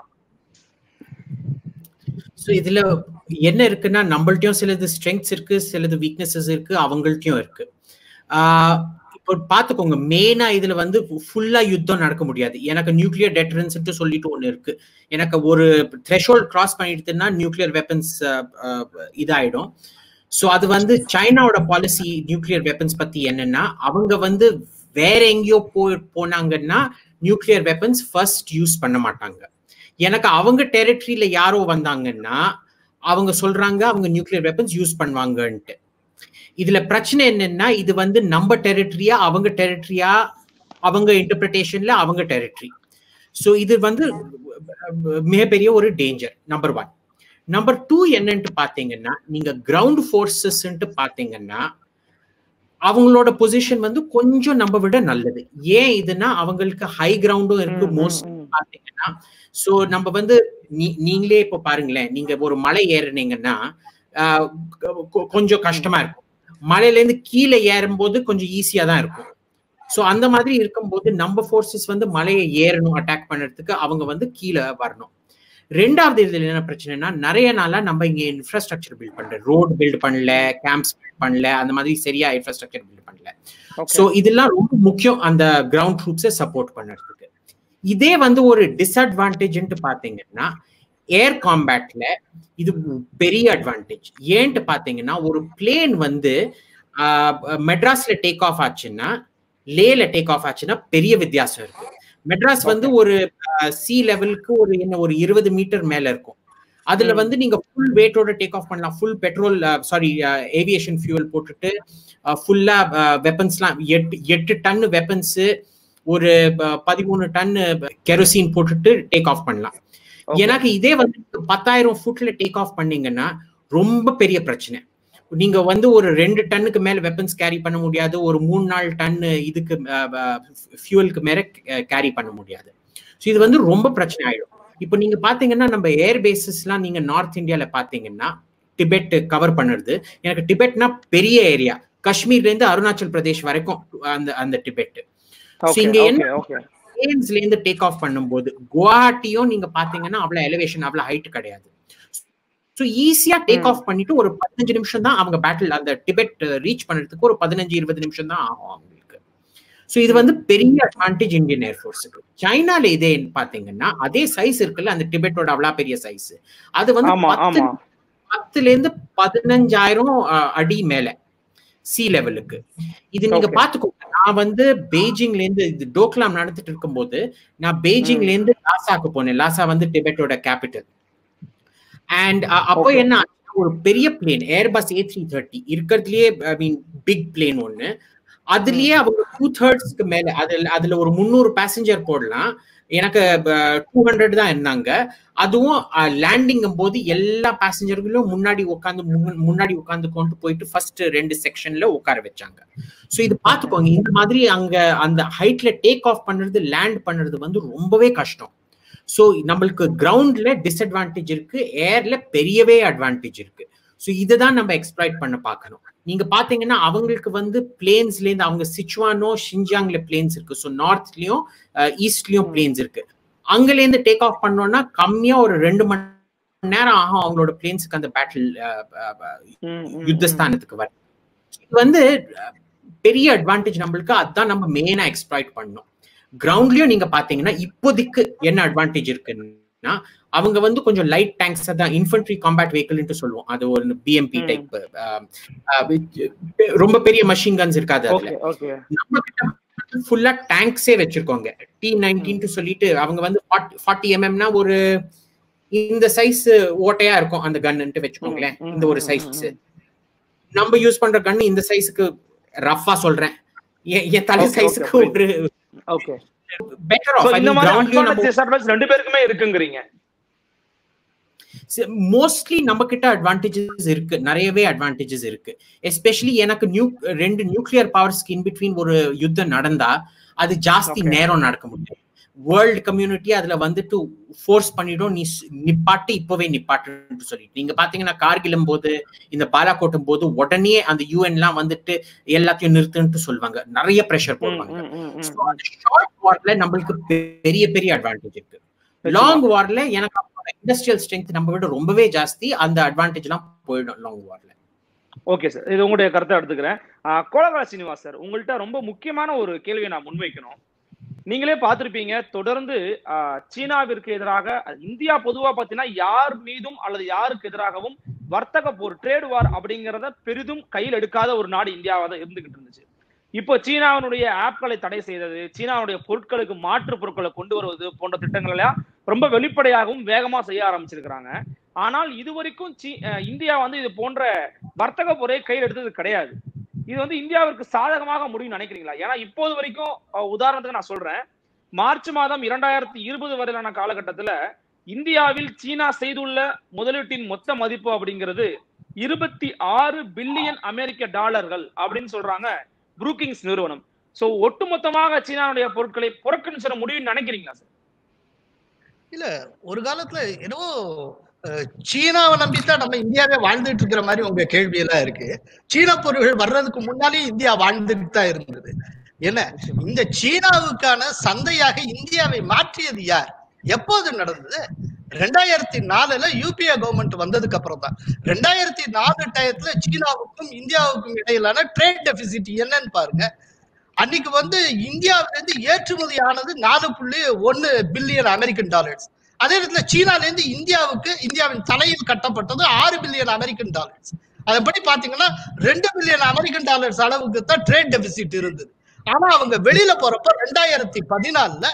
ஸோ இதுல என்ன இருக்குன்னா நம்மள்ட்டயும் சிலது ஸ்ட்ரெங்க்ஸ் இருக்கு சிலது வீக்னஸஸ் இருக்கு அவங்கள்ட்டயும் இருக்கு ஆஹ் இப்போ பாத்துக்கோங்க மெயினா இதுல வந்து ஃபுல்லா யுத்தம் நடக்க முடியாது எனக்கு நியூக்ளியர் டெட்டரன்ஸ் சொல்லிட்டு ஒண்ணு இருக்கு எனக்கு ஒரு த்ரெஷோல்ட் கிராஸ் பண்ணிடுதுன்னா நியூக்ளியர் வெப்பன்ஸ் இதாயிடும் ஸோ அது வந்து சைனாவோட பாலிசி நியூக்ளியர் வெப்பன்ஸ் பத்தி என்னன்னா அவங்க வந்து வேற எங்கேயோ போ போனாங்கன்னா நியூக்ளியர் வெப்பன்ஸ் ஃபர்ஸ்ட் யூஸ் பண்ண மாட்டாங்க எனக்கு அவங்க டெரிட்டரியில யாரோ வந்தாங்கன்னா அவங்க சொல்றாங்க அவங்க நியூக்ளியர் வெப்பன்ஸ் யூஸ் பண்ணுவாங்கன்ட்டு இதுல பிரச்சனை என்னன்னா இது வந்து நம்ம டெரிட்டரியா அவங்க டெரிட்டரியா அவங்க இன்டர்பிரிட்டேஷன்ல அவங்க டெரிட்டரி ஸோ இது வந்து மிகப்பெரிய ஒரு danger number one number two என்னன்ட்டு பாத்தீங்கன்னா நீங்க கிரவுண்ட் ஃபோர்ஸஸ்ன்ட்டு பாத்தீங்கன்னா அவங்களோட பொசிஷன் வந்து கொஞ்சம் நம்ம விட நல்லது ஏன் இதுன்னா அவங்களுக்கு ஹை கிரவுண்டும் இருக்கு மோஸ்ட் பாத்தீங்கன்னா சோ நம்ம வந்து நீ- நீங்களே இப்ப பாருங்களேன் நீங்க ஒரு மலை ஏறுனீங்கன்னா ஆஹ் கொ- கொஞ்சம் கஷ்டமா இருக்கும் மலையில இருந்து கீழே ஏறும்போது கொஞ்சம் ஈஸியா தான் இருக்கும் சோ அந்த மாதிரி இருக்கும்போது நம்ம ஃபோர்ஸஸ் வந்து மலையை ஏறணும் அட்டாக் பண்றதுக்கு அவங்க வந்து கீழே வரணும் ரெண்டாவது இதுல என்ன பிரச்சனைனா நிறைய நாளா நம்ம இங்க இன்ஃப்ராஸ்ட்ரக்சர் பில்ட் பண்ற ரோடு பில்ட் பண்ணல கேம்ப்ஸ் பில்ட் பண்ணல அந்த மாதிரி சரியா இன்ஃப்ராஸ்ட்ரக்சர் பில்ட் பண்ணல சோ இதெல்லாம் ரொம்ப முக்கியம் அந்த கிரவுண்ட் ட்ரூப்ஸை சப்போர்ட் பண்ணுறதுக்கு இதே வந்து ஒரு டிஸ்அட்வான்டேஜ்ன்ட்டு பாத்தீங்கன்னா ஏர் காம்பேட்ல இது பெரிய அட்வான்டேஜ் ஏன்ட்டு பாத்தீங்கன்னா ஒரு பிளேன் வந்து ஆஹ், மெட்ராஸ்ல டேக் ஆஃப் ஆச்சுன்னா லேல டேக் ஆஃப் ஆச்சுன்னா பெரிய வித்தியாசம் இருக்கு மெட்ராஸ் வந்து ஒரு சி லெவலுக்கு ஒரு என்ன ஒரு இருபது மீட்டர் மேல இருக்கும் அதுல ம். வந்து நீங்க ஃபுல் வெயிட்டோட டேக் ஆஃப் பண்ணலாம் full petrol sorry aviation fuel போட்டுட்டு ஃபுல்லா வெப்பன்ஸ்லாம் எட்டு எட்டு டன் வெப்பன்ஸ் ஒரு ப- பதிமூணு டன் கெரோசின் போட்டுட்டு டேக் ஆஃப் பண்ணலாம் Okay. எனக்கு இதே வந்து பத்தாயிரம் ஃபுட்ல டேக் ஆஃப் பண்ணீங்கன்னா ரொம்ப பெரிய பிரச்சனை நீங்க வந்து ஒரு ரெண்டு டன்னுக்கு மேல வெப்பன்ஸ் கேரி பண்ண முடியாது ஒரு மூணு நாலு டன் இதுக்கு ஃபியூலுக்கு மேல கேரி பண்ண முடியாது ஸோ இது வந்து ரொம்ப பிரச்சனை ஆயிடும் இப்போ நீங்க பாத்தீங்கன்னா நம்ம ஏர் பேசஸ்லாம் நீங்க நார்த் இந்தியால பாத்தீங்கன்னா டிபெட் கவர் பண்ணுறது எனக்கு டிபெட்னா பெரிய ஏரியா காஷ்மீர்ல இருந்து அருணாச்சல் பிரதேஷ் வரைக்கும் அந்த அந்த டிபெட் So, இங்க என்ன ஓகே பிளேன்ஸ்ல இருந்து டேக் ஆஃப் பண்ணும்போது குவாஹாட்டியும் நீங்க பாத்தீங்கன்னா அவ்வளவு எலிவேஷன் அவ்வளவு ஹைட் கிடையாது ஸோ ஈஸியா டேக் ம். ஆஃப் பண்ணிட்டு ஒரு பதினஞ்சு நிமிஷம் தான் அவங்க பேட்டில் அந்த டிபெட் ரீச் பண்றதுக்கு ஒரு பதினஞ்சு இருபது நிமிஷம் தான் ஆகும் அவங்களுக்கு ஸோ இது வந்து பெரிய அட்வான்டேஜ் இந்தியன் ஏர்ஃபோர்ஸுக்கு சைனால இதே பாத்தீங்கன்னா அதே சைஸ் இருக்குல்ல அந்த டிபெட்டோட அவ்வளவு பெரிய சைஸ் அது வந்து ஆமா பத்து ஆமா பத்துல இருந்து பதினஞ்சாயிரம் அஹ், அடி மேல சி லெவலுக்கு இது நீங்க Okay. பாத்துக்கோங்க நான் வந்து பெய்ஜிங்ல இருந்து இது டோக்லாம் நடந்துட்டு இருக்கும்போது நான் பெய்ஜிங்ல இருந்து லாசாக்கு போனேன் லாசா வந்து டிபெட்டோட கேபிட்டல் அண்ட் அப்போ Okay. என்ன ஆச்சுன்னா, ஒரு பெரிய plane Airbus A three thirty இருக்கிறதுலயே ஐ மீன் பிக் பிளேன் ஒன்னு அதுலயே அவங்க டூ தேர்ட்ஸ்க்கு மேல அதுல அதுல ஒரு முந்நூறு பேசஞ்சர் போடலாம் எனக்கு டூ ஹண்ட்ரட் தான் இருந்தாங்க அதுவும் லேண்டிங் போது எல்லா பேசஞ்சர்களும் முன்னாடி உட்காந்து முன்னாடி உட்காந்து கொண்டு போயிட்டு ஃபர்ஸ்ட் ரெண்டு செக்ஷன்ல உட்கார வச்சாங்க ஸோ இது பார்த்துக்கோங்க இந்த மாதிரி அங்க அந்த ஹைட்ல டேக் ஆஃப் பண்றது லேண்ட் பண்றது வந்து ரொம்பவே கஷ்டம் ஸோ நம்மளுக்கு கிரவுண்ட்ல டிஸ்அட்வான்டேஜ் இருக்கு ஏர்ல பெரியவே அட்வான்டேஜ் இருக்கு ஸோ இதை தான் நம்ம எக்ஸ்ப்ளாய்ட் பண்ண பார்க்கணும் நீங்க பாத்தீங்கன்னா அவங்களுக்கு வந்து பிளேன்ஸ்ல இருந்து அவங்க சிச்சுவானோ ஷின்ஜாங்ல பிளேன்ஸ் இருக்கு ஸோ நார்த்லயும் ஈஸ்ட்லயும் பிளேன்ஸ் இருக்கு அங்கல இருந்து டேக் ஆஃப் பண்ணோம்னா கம்மியா ஒரு ரெண்டு மணி நேரம் ஆகும் அவங்களோட பிளேன்ஸுக்கு அந்த பேட்டில் யுத்தஸ்தானத்துக்கு வர இது வந்து அஹ், பெரிய அட்வான்டேஜ் நம்மளுக்கு அதான் நம்ம மெயினா எக்ஸ்ப்ளாய்ட் பண்ணணும் கிரவுண்ட்லயும் நீங்க பாத்தீங்கன்னா இப்போதைக்கு என்ன அட்வான்டேஜ் இருக்குன்னா அவங்க வந்து கொஞ்சம் லைட் டேங்க்ஸ் தான் இன்ஃபென்ட்ரி காம்பேட் வெஹிக்கிள்னு சொல்லுவோம் அது ஒரு பிஎம்பி ம். டைப் ரொம்ப பெரிய மஷின் கன்ஸ் இருக்காது அதுல ஓகே ஓகே நம்ம கிட்ட ஃபுல்லா டேங்க்ஸே வச்சிருக்கோங்க டி நைன்டீன் சொல்லிட்டு அவங்க வந்து ஃபார்ட்டி எம்எம்னா ஒரு இந்த சைஸ் ஓட்டையா இருக்கும் அந்த கன்னுட்டு வச்சுக்கோங்களேன் ம், ம், இந்த ஒரு ம், சைஸ் ம். நம்ம யூஸ் பண்ற கன் இந்த சைஸ்க்கு ரஃபா சொல்றேன் என் என் தலை Okay, சைஸ்க்கு okay, ஒரு ஓகே பெட்டர் சோ ஆஃப் இந்த மாதிரி கிரவுண்ட்லயும் advantage, disadvantage ரெண்டு பேருக்குமே இருக்குங்கிறீங்க மோஸ்ட்லி நம்ம கிட்ட அட்வான்டேஜஸ் இருக்கு நிறையவே அட்வான்டேஜஸ் இருக்கு எஸ்பெஷலி எனக்கு நியூ ரெண்டு நியூக்ளியர் பவர்ஸ்க்கு இன் பிட்வீன் ஒரு யுத்தம் நடந்தா அது ஜாஸ்தி Okay. நேரம் நடக்க முடியாது வேர்ல்டு கம்யூனிட்டி அதுல வந்துட்டு ஃபோர்ஸ் பண்ணிடும் நீ ஸ்- நிப்பாட்டு இப்பவே நிப்பாட்டுன்னு சொல்லிட்டு நீங்க பாத்தீங்கன்னா கார்கிலும் போது இந்த பாலாக்கோட்டும் போது உடனே அந்த யூஎன் எல்லாம் வந்துட்டு எல்லாத்தையும் நிறுத்துன்ட்டு சொல்லுவாங்க நிறைய ப்ரெஷர் போடுவாங்க So, அந்த ஷார்ட் வார்ல நம்மளுக்கு பெரிய பெரிய அட்வான்டேஜ் இருக்கு லாங் வார்ல எனக்கு இண்டஸ்ட்ரியல் ஸ்ட்ரென்த் நம்ம விட ரொம்பவே ஜாஸ்தி அந்த அட்வான்டேஜ் எல்லாம் போயிடும் லாங் வார்ல ஓகே சார் இது உங்களுடைய கருத்தை எடுத்துக்கிறேன் ஆஹ் கோலகலா சீனிவாஸ் சார் உங்கள்கிட்ட ரொம்ப முக்கியமான ஒரு கேள்வியை நான் முன்வைக்கணும் நீங்களே பார்த்திருப்பீங்க தொடர்ந்து ஆஹ், சீனாவிற்கு எதிராக அது இந்தியா பொதுவா பாத்தீங்கன்னா யார் மீதும் அல்லது யாருக்கு எதிராகவும் வர்த்தக போர் ட்ரேட் வார் அப்படிங்கறத பெரிதும் கையில் எடுக்காத ஒரு நாடு இந்தியாவா தான் இருந்துகிட்டு இருந்துச்சு இப்போ சீனாவினுடைய ஆப்களை தடை செய்தது சீனாவுடைய பொருட்களுக்கு மாற்று பொருட்களை கொண்டு வருவது போன்ற திட்டங்கள் எல்லாம் ரொம்ப வெளிப்படையாகவும் வேகமா செய்ய ஆரம்பிச்சிருக்கிறாங்க ஆனால் இதுவரைக்கும் சீ அஹ் இந்தியா வந்து இது போன்ற வர்த்தக பொறையை கையில் எடுத்தது கிடையாது இது வந்து இந்தியாவிற்கு சாதகமாக முடியும் நினைக்கிறீங்களா ஏன்னா இப்போது வரைக்கும் அஹ் உதாரணத்துக்கு நான் சொல்றேன் மார்ச் மாதம் இரண்டாயிரத்தி இருபது வரையிலான காலகட்டத்துல இந்தியாவில் சீனா செய்துள்ள முதலீட்டின் மொத்த மதிப்பு அப்படிங்கிறது இருபத்தி ஆறு பில்லியன் அமெரிக்க டாலர்கள் அப்படின்னு சொல்றாங்க புரூக்கிங்ஸ் நிறுவனம் சோ ஒட்டுமொத்தமாக சீனாவுடைய பொருட்களை புறக்கணிச்சிட முடியும்னு நினைக்கிறீங்களா சார் இல்ல ஒரு காலத்துல ஏதோ அஹ், சீனாவை நம்பித்தான் நம்ம இந்தியாவே வாழ்ந்துட்டு இருக்கிற மாதிரி உங்க கேள்வி எல்லாம் இருக்கு சீன பொருள்கள் வர்றதுக்கு முன்னாலே இந்தியா வாழ்ந்துட்டு தான் இருந்தது என்ன இந்த சீனாவுக்கான சந்தையாக இந்தியாவை மாற்றியது யார் எப்போது நடந்தது ரெண்டாயிரத்தி நாலுல யூபிஏ கவர்மெண்ட் வந்ததுக்கு அப்புறம் தான் ரெண்டாயிரத்தி நாலு டயத்துல சீனாவுக்கும் இந்தியாவுக்கும் இடையிலான ட்ரேட் டெபிசிட் என்னன்னு பாருங்க அன்னைக்கு வந்து இந்தியாவில இருந்து ஏற்றுமதி ஆனது நாலு புள்ளி ஒன்னு பில்லியன் அமெரிக்கன் டாலர்ஸ் அதே நேரத்துல சீனால இருந்து இந்தியாவுக்கு இந்தியாவின் தலையில் கட்டப்பட்டது ஆறு பில்லியன் அமெரிக்கன் டாலர்ஸ் அதன்படி பாத்தீங்கன்னா ரெண்டு பில்லியன் அமெரிக்கன் டாலர்ஸ் அளவுக்கு தான் ட்ரேட் டெபிசிட் இருந்தது ஆனா அவங்க வெளியில போறப்ப ரெண்டாயிரத்தி பதினாலுல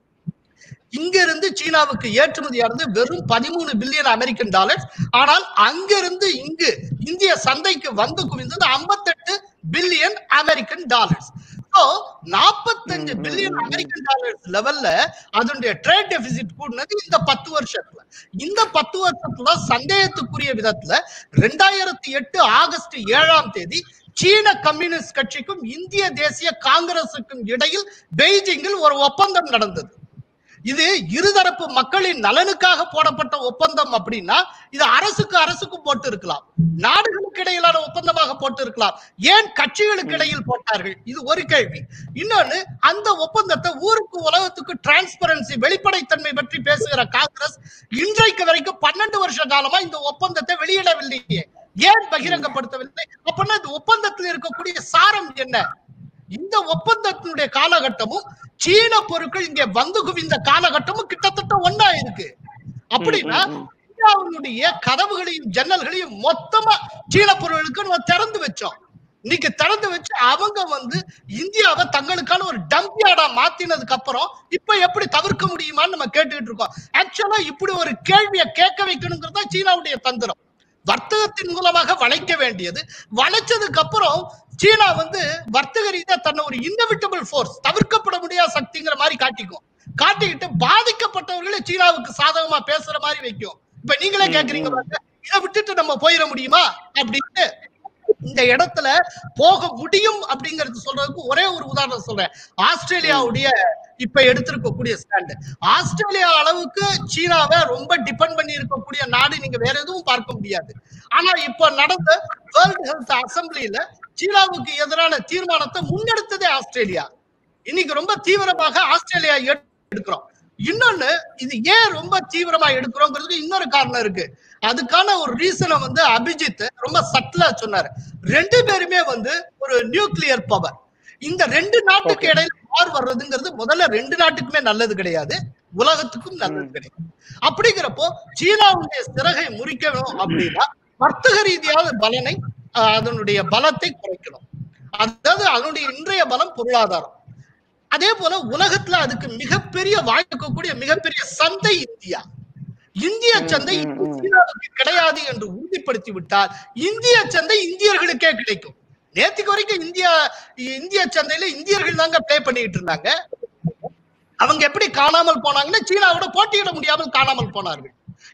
இங்க இருந்து சீனாவுக்கு ஏற்றுமதியானது வெறும் பதிமூணு பில்லியன் அமெரிக்கன் டாலர்ஸ் ஆனால் அங்கிருந்து இங்கு இந்திய சந்தைக்கு வந்து குவிந்தது ஐம்பத்தெட்டு பில்லியன் அமெரிக்கன் டாலர்ஸ் ஸோ நாற்பத்தஞ்சு பில்லியன் அமெரிக்கன் டாலர்ஸ் லெவல்ல அதனுடைய ட்ரேட் டெபிசிட் கூடினது இந்த பத்து வருஷத்துல இந்த பத்து வருஷத்துல சந்தேகத்துக்குரிய விதத்துல ரெண்டாயிரத்தி எட்டு ஆகஸ்ட் ஏழாம் தேதி சீன கம்யூனிஸ்ட் கட்சிக்கும் இந்திய தேசிய காங்கிரசுக்கும் இடையில் பெய்ஜிங்கில் ஒரு ஒப்பந்தம் நடந்தது இது இருதரப்பு மக்களின் நலனுக்காக போடப்பட்ட ஒப்பந்தம் அப்படின்னா இது அரசுக்கு அரசுக்கு போட்டு இருக்கலாம் நாடுகளுக்கு இடையிலான ஒப்பந்தமாக போட்டு இருக்கலாம் ஏன் கட்சிகளுக்கு இடையில் போட்டார்கள் இது ஒரு கேள்வி இன்னொன்னு அந்த ஒப்பந்தத்தை ஊருக்கு உலகத்துக்கு டிரான்ஸ்பரன்சி வெளிப்படைத்தன்மை பற்றி பேசுகிற காங்கிரஸ் இன்றைக்கு வரைக்கும் பன்னெண்டு வருஷ காலமா இந்த ஒப்பந்தத்தை வெளியிடவில்லையே ஏன் பகிரங்கப்படுத்தவில்லை அப்படின்னா இந்த ஒப்பந்தத்தில் இருக்கக்கூடிய சாரம் என்ன இந்த ஒப்பந்தத்தினுடைய காலகட்டமும் சீன பொருட்கள் இங்க வந்து குவிந்த காலகட்டமும் கிட்டத்தட்ட ஒன்னா இருக்கு அப்படின்னா இந்தியாவினுடைய கதவுகளையும் ஜன்னல்களையும் மொத்தமா சீன பொருட்களுக்கு நம்ம திறந்து வச்சோம் இன்னைக்கு திறந்து வச்சு அவங்க வந்து இந்தியாவை தங்களுக்கான ஒரு டம்பியாடா மாத்தினதுக்கு அப்புறம் இப்ப எப்படி தவிர்க்க முடியுமான்னு நம்ம கேட்டுக்கிட்டு இருக்கோம் ஆக்சுவலா இப்படி ஒரு கேள்வியை கேட்க வைக்கணுங்கிறது தான் சீனாவுடைய தந்திரம் வர்த்தகத்தின் மூலமாக வளைக்க வேண்டியது வளைச்சதுக்கு அப்புறம் சீனா வந்து வர்த்தக ரீதியா தன்னை ஒரு இன்டவிட்டபிள் ஃபோர்ஸ் தவிர்க்கப்பட முடியாத சக்திங்கிற மாதிரி காட்டிக்கும் காட்டிக்கிட்டு பாதிக்கப்பட்டவர்களை சீனாவுக்கு சாதகமா பேசுற மாதிரி வைக்கும் இப்ப நீங்களே கேக்குறீங்க பாருங்க இதை விட்டுட்டு நம்ம போயிட முடியுமா அப்படின்னு இந்த இடத்துல போக முடியும் அப்படிங்கிறது சொல்றதுக்கு ஒரே ஒரு உதாரணம் சொல்றேன் ஆஸ்திரேலியாவுடைய இப்ப எடுத்திருக்கக்கூடிய ஸ்டாண்ட் ஆஸ்திரேலியா அளவுக்கு சீனாவை ரொம்ப டிபெண்ட் பண்ணி இருக்கக்கூடிய நாடு நீங்க வேற எதுவும் பார்க்க முடியாது ஆனா இப்ப நடந்த வேர்ல்ட் ஹெல்த் அசம்பிளில சீனாவுக்கு எதிரான தீர்மானத்தை முன்னெடுத்ததே ஆஸ்திரேலியா இன்னைக்கு ரொம்ப தீவிரமாக ஆஸ்திரேலியா எடுக்கிறோம் இன்னொன்னு இது ஏன் ரொம்ப தீவிரமா எடுக்கிறோங்கிறதுக்கு இன்னொரு காரணம் இருக்கு அதுக்கான ஒரு ரீசனை வந்து அபிஜித் ரொம்ப சட்டிலா சொன்னாரு ரெண்டு பேருமே வந்து ஒரு நியூக்ளியர் பவர் இந்த ரெண்டு நாட்டுக்கு இடையில வார் வர்றதுங்கிறது முதல்ல ரெண்டு நாட்டுக்குமே நல்லது கிடையாது உலகத்துக்கும் நல்லது கிடையாது அப்படிங்கிறப்போ சீனாவுடைய சிறகை முறிக்கணும் அப்படின்னா வர்த்தக ரீதியான பலனை அஹ், அதனுடைய பலத்தை குறைக்கணும் அதாவது அதனுடைய இன்றைய பலம் பொருளாதாரம் அதே போல உலகத்துல அதுக்கு மிகப்பெரிய வாய்க்கக்கூடிய மிகப்பெரிய சந்தை இந்தியா இந்திய சந்தை சீனாவுக்கு கிடையாது என்று உறுதிப்படுத்தி விட்டால் இந்திய சந்தை இந்தியர்களுக்கே கிடைக்கும் நேத்துக்கு வரைக்கும் இந்தியா இந்திய சந்தையில இந்தியர்கள் தாங்க ப்ளே பண்ணிட்டு இருந்தாங்க அவங்க எப்படி காணாமல் போனாங்கன்னா சீனாவோட போட்டியிட முடியாமல் காணாமல் போனார்கள்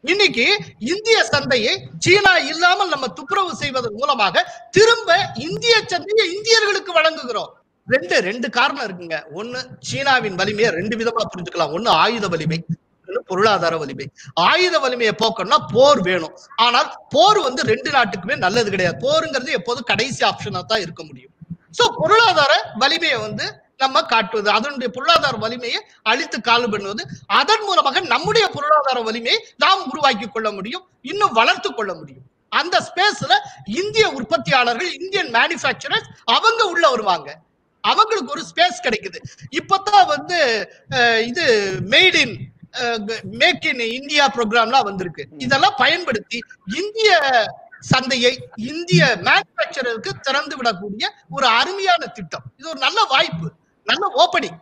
இன்னைக்கு இந்திய சந்தையை சீனா இல்லாமல் நம்ம துப்புரவு செய்வதன் மூலமாக திரும்ப இந்திய சந்தையை இந்தியர்களுக்கு வழங்குகிறோம் ரெண்டு ரெண்டு காரணம் இருக்குங்க ஒண்ணு சீனாவின் வலிமையை ரெண்டு விதமா புரிஞ்சுக்கலாம் ஒண்ணு ஆயுத வலிமை இன்னொன்னு பொருளாதார வலிமை ஆயுத வலிமையை போக்கணும்னா போர் வேணும் ஆனால் போர் வந்து ரெண்டு நாட்டுக்குமே நல்லது கிடையாது போருங்கிறது எப்போதும் கடைசி ஆப்ஷனா தான் இருக்க முடியும் சோ பொருளாதார வலிமையை வந்து நம்ம காட்டுவது அதனுடைய பொருளாதார வலிமையை அழித்து காலு பண்ணுவது அதன் மூலமாக நம்முடைய பொருளாதார வலிமையை நாம் உருவாக்கி கொள்ள முடியும் இன்னும் வளர்த்து கொள்ள முடியும் அந்த ஸ்பேஸ்ல இந்திய உற்பத்தியாளர்கள் இந்தியன் மேனுஃபேக்சரர்ஸ் அவங்க உள்ள வருவாங்க அவங்களுக்கு ஒரு ஸ்பேஸ் கிடைக்குது இப்பதான் வந்து அஹ், இது made in make in India ப்ரோக்ராம்லாம் வந்திருக்கு இதெல்லாம் பயன்படுத்தி இந்திய சந்தையை இந்திய மேனுஃபேக்சரருக்கு திறந்து விடக்கூடிய ஒரு அருமையான திட்டம் இது ஒரு நல்ல வாய்ப்பு நல்ல ஓப்பனிங்